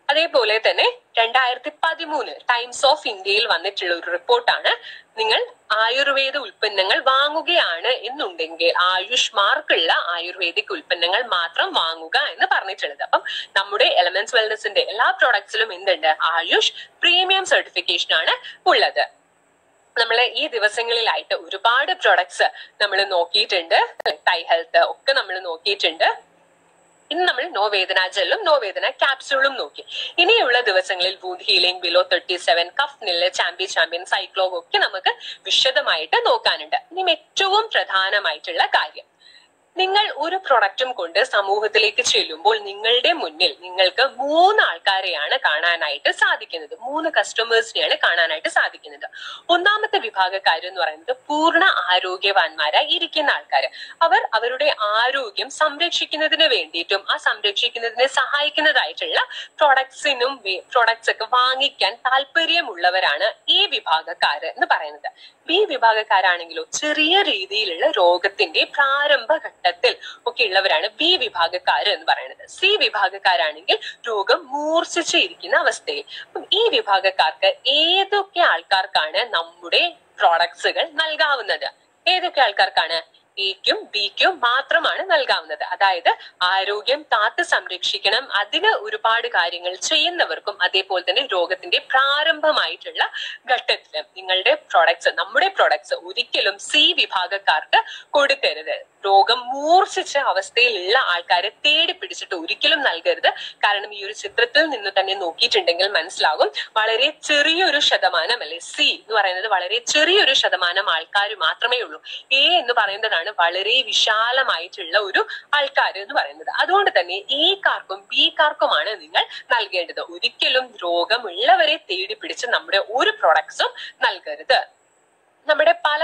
[SPEAKER 2] അതേപോലെ തന്നെ രണ്ടായിരത്തി പതിമൂന്ന് ടൈംസ് ഓഫ് ഇന്ത്യയിൽ വന്നിട്ടുള്ള ഒരു റിപ്പോർട്ടാണ് നിങ്ങൾ ആയുർവേദ ഉൽപ്പന്നങ്ങൾ വാങ്ങുകയാണ് എന്നുണ്ടെങ്കിൽ ആയുഷ് മാർക്കുള്ള ആയുർവേദിക് ഉൽപ്പന്നങ്ങൾ മാത്രം വാങ്ങുക എന്ന് പറഞ്ഞിട്ടുള്ളത് അപ്പം നമ്മുടെ എലമെന്റ്സ് വെൽനസിന്റെ എല്ലാ പ്രോഡക്ട്സിലും എന്തുണ്ട് ആയുഷ് പ്രീമിയം സർട്ടിഫിക്കേഷൻ ആണ് ഉള്ളത് നമ്മൾ ഈ ദിവസങ്ങളിലായിട്ട് ഒരുപാട് പ്രൊഡക്ട്സ് നമ്മൾ നോക്കിയിട്ടുണ്ട് ടൈ ഹെൽത്ത് ഒക്കെ നമ്മൾ നോക്കിയിട്ടുണ്ട് ഇന്ന് നമ്മൾ നോ വേദന ജെല്ലും നോ വേദന ക്യാപ്സ്യൂളും നോക്കി ഇനിയുള്ള ദിവസങ്ങളിൽ wound healing below thirty seven കഫ് നില്ല് ചാമ്പ്യൻ ചാമ്പ്യൻ സൈക്ലോഗ് ഒക്കെ നമുക്ക് വിശദമായിട്ട് നോക്കാനുണ്ട് ഇനി ഏറ്റവും പ്രധാനമായിട്ടുള്ള കാര്യം നിങ്ങൾ ഒരു പ്രൊഡക്റ്റും കൊണ്ട് സമൂഹത്തിലേക്ക് ചെല്ലുമ്പോൾ നിങ്ങളുടെ മുന്നിൽ നിങ്ങൾക്ക് മൂന്ന് ആൾക്കാരെയാണ് കാണാനായിട്ട് സാധിക്കുന്നത് മൂന്ന് കസ്റ്റമേഴ്സിനെയാണ് കാണാനായിട്ട് സാധിക്കുന്നത് ഒന്നാമത്തെ വിഭാഗക്കാർ എന്ന് പറയുന്നത് പൂർണ്ണ ആരോഗ്യവാന്മാരായി ഇരിക്കുന്ന ആൾക്കാർ അവർ അവരുടെ ആരോഗ്യം സംരക്ഷിക്കുന്നതിന് വേണ്ടിയിട്ടും ആ സംരക്ഷിക്കുന്നതിനെ സഹായിക്കുന്നതായിട്ടുള്ള പ്രൊഡക്ട്സിനും പ്രൊഡക്ട്സ് ഒക്കെ വാങ്ങിക്കാൻ താല്പര്യമുള്ളവരാണ് ഈ വിഭാഗക്കാര് എന്ന് പറയുന്നത് ബി വിഭാഗക്കാരാണെങ്കിലോ ചെറിയ രീതിയിലുള്ള രോഗത്തിന്റെ പ്രാരംഭ ഘട്ടത്തിൽ ഒക്കെ ഉള്ളവരാണ് ബി വിഭാഗക്കാര് എന്ന് പറയുന്നത് സി വിഭാഗക്കാരാണെങ്കിൽ രോഗം മൂർച്ഛിച്ച് ഇരിക്കുന്ന അവസ്ഥയിൽ അപ്പം ഈ വിഭാഗക്കാർക്ക് ഏതൊക്കെ ആൾക്കാർക്കാണ് നമ്മുടെ പ്രോഡക്ട്സുകൾ നൽകാവുന്നത് ഏതൊക്കെ ആൾക്കാർക്കാണ് എക്കും ബിക്കും മാത്രമാണ് നൽകാവുന്നത് അതായത് ആരോഗ്യം കാത്ത് സംരക്ഷിക്കണം അതിന് ഒരുപാട് കാര്യങ്ങൾ ചെയ്യുന്നവർക്കും അതേപോലെ തന്നെ രോഗത്തിന്റെ പ്രാരംഭമായിട്ടുള്ള ഘട്ടത്തിലും നിങ്ങളുടെ പ്രൊഡക്ട്സ് നമ്മുടെ പ്രൊഡക്ട്സ് ഒരിക്കലും സി വിഭാഗക്കാർക്ക് കൊടുക്കരുത് രോഗം മൂർച്ഛിച്ച അവസ്ഥയിലുള്ള ആൾക്കാരെ തേടി പിടിച്ചിട്ട് ഒരിക്കലും നൽകരുത് കാരണം ഈ ഒരു ചിത്രത്തിൽ നിന്ന് തന്നെ നോക്കിയിട്ടുണ്ടെങ്കിൽ മനസ്സിലാകും വളരെ ചെറിയൊരു ശതമാനം അല്ലെ സി എന്ന് പറയുന്നത് വളരെ ചെറിയൊരു ശതമാനം ആൾക്കാർ മാത്രമേ ഉള്ളൂ എ എന്ന് പറയുന്നതാണ് വളരെ വിശാലമായിട്ടുള്ള ഒരു ആൾക്കാർ എന്ന് പറയുന്നത് അതുകൊണ്ട് തന്നെ എ കാർക്കും ബി കാർക്കുമാണ് നിങ്ങൾ നൽകേണ്ടത് ഒരിക്കലും രോഗമുള്ളവരെ തേടി പിടിച്ച് നമ്മുടെ ഒരു പ്രൊഡക്ട്സും നൽകരുത് നമ്മുടെ പല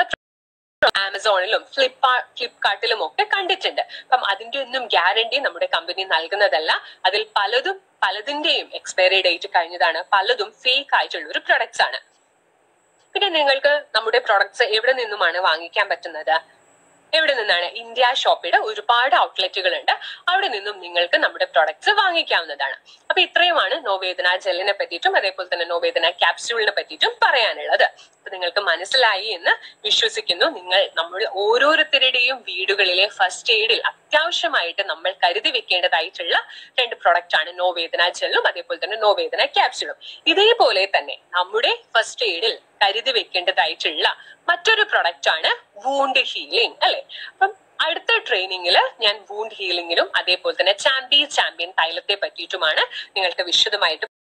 [SPEAKER 2] ആമസോണിലും ഫ്ലിപ്പാ ഫ്ലിപ്കാർട്ടിലും ഒക്കെ കണ്ടിട്ടുണ്ട് അപ്പം അതിന്റെ ഒന്നും ഗ്യാരണ്ടി നമ്മുടെ കമ്പനി നൽകുന്നതല്ല അതിൽ പലതും പലതിന്റെയും എക്സ്പയറി ഡേറ്റ് കഴിഞ്ഞതാണ് പലതും ഫേക്ക് ആയിട്ടുള്ള ഒരു പ്രൊഡക്ട്സ് ആണ് പിന്നെ നിങ്ങൾക്ക് നമ്മുടെ പ്രൊഡക്ട്സ് എവിടെ നിന്നുമാണ് വാങ്ങിക്കാൻ പറ്റുന്നത് എവിടെ നിന്നാണ് ഇന്ത്യ ഷോപ്പിയുടെ ഒരുപാട് ഔട്ട്ലെറ്റുകൾ ഉണ്ട് അവിടെ നിന്നും നിങ്ങൾക്ക് നമ്മുടെ പ്രൊഡക്ട്സ് വാങ്ങിക്കാവുന്നതാണ് അപ്പൊ ഇത്രയുമാണ് നോവേദന ജെല്ലിനെ പറ്റിയിട്ടും അതേപോലെ തന്നെ നോവേദന ക്യാപ്സ്യൂളിനെ പറ്റിയിട്ടും പറയാനുള്ളത് അപ്പൊ നിങ്ങൾക്ക് മനസ്സിലായി എന്ന് വിശ്വസിക്കുന്നു നിങ്ങൾ നമ്മൾ ഓരോരുത്തരുടെയും വീടുകളിലെ ഫസ്റ്റ് എയ്ഡിൽ അത്യാവശ്യമായിട്ട് നമ്മൾ കരുതി വെക്കേണ്ടതായിട്ടുള്ള രണ്ട് പ്രൊഡക്റ്റ് ആണ് നോവേദന ജെല്ലും അതേപോലെ തന്നെ നോവേദന ക്യാപ്സ്യൂളും ഇതേപോലെ തന്നെ നമ്മുടെ ഫസ്റ്റ് എയ്ഡിൽ കരുതി വെക്കേണ്ടതായിട്ടുള്ള മറ്റൊരു പ്രൊഡക്റ്റ് ആണ് വൂണ്ട് ഹീലിംഗ് അല്ലെ അപ്പം അടുത്ത ട്രെയിനിങ്ങിൽ ഞാൻ വൂണ്ട് ഹീലിംഗിനും അതേപോലെ തന്നെ ചാമ്പ്യൻ ചാമ്പ്യൻ തൈലത്തെ പറ്റിയിട്ടുമാണ് നിങ്ങൾക്ക് വിശദമായിട്ട്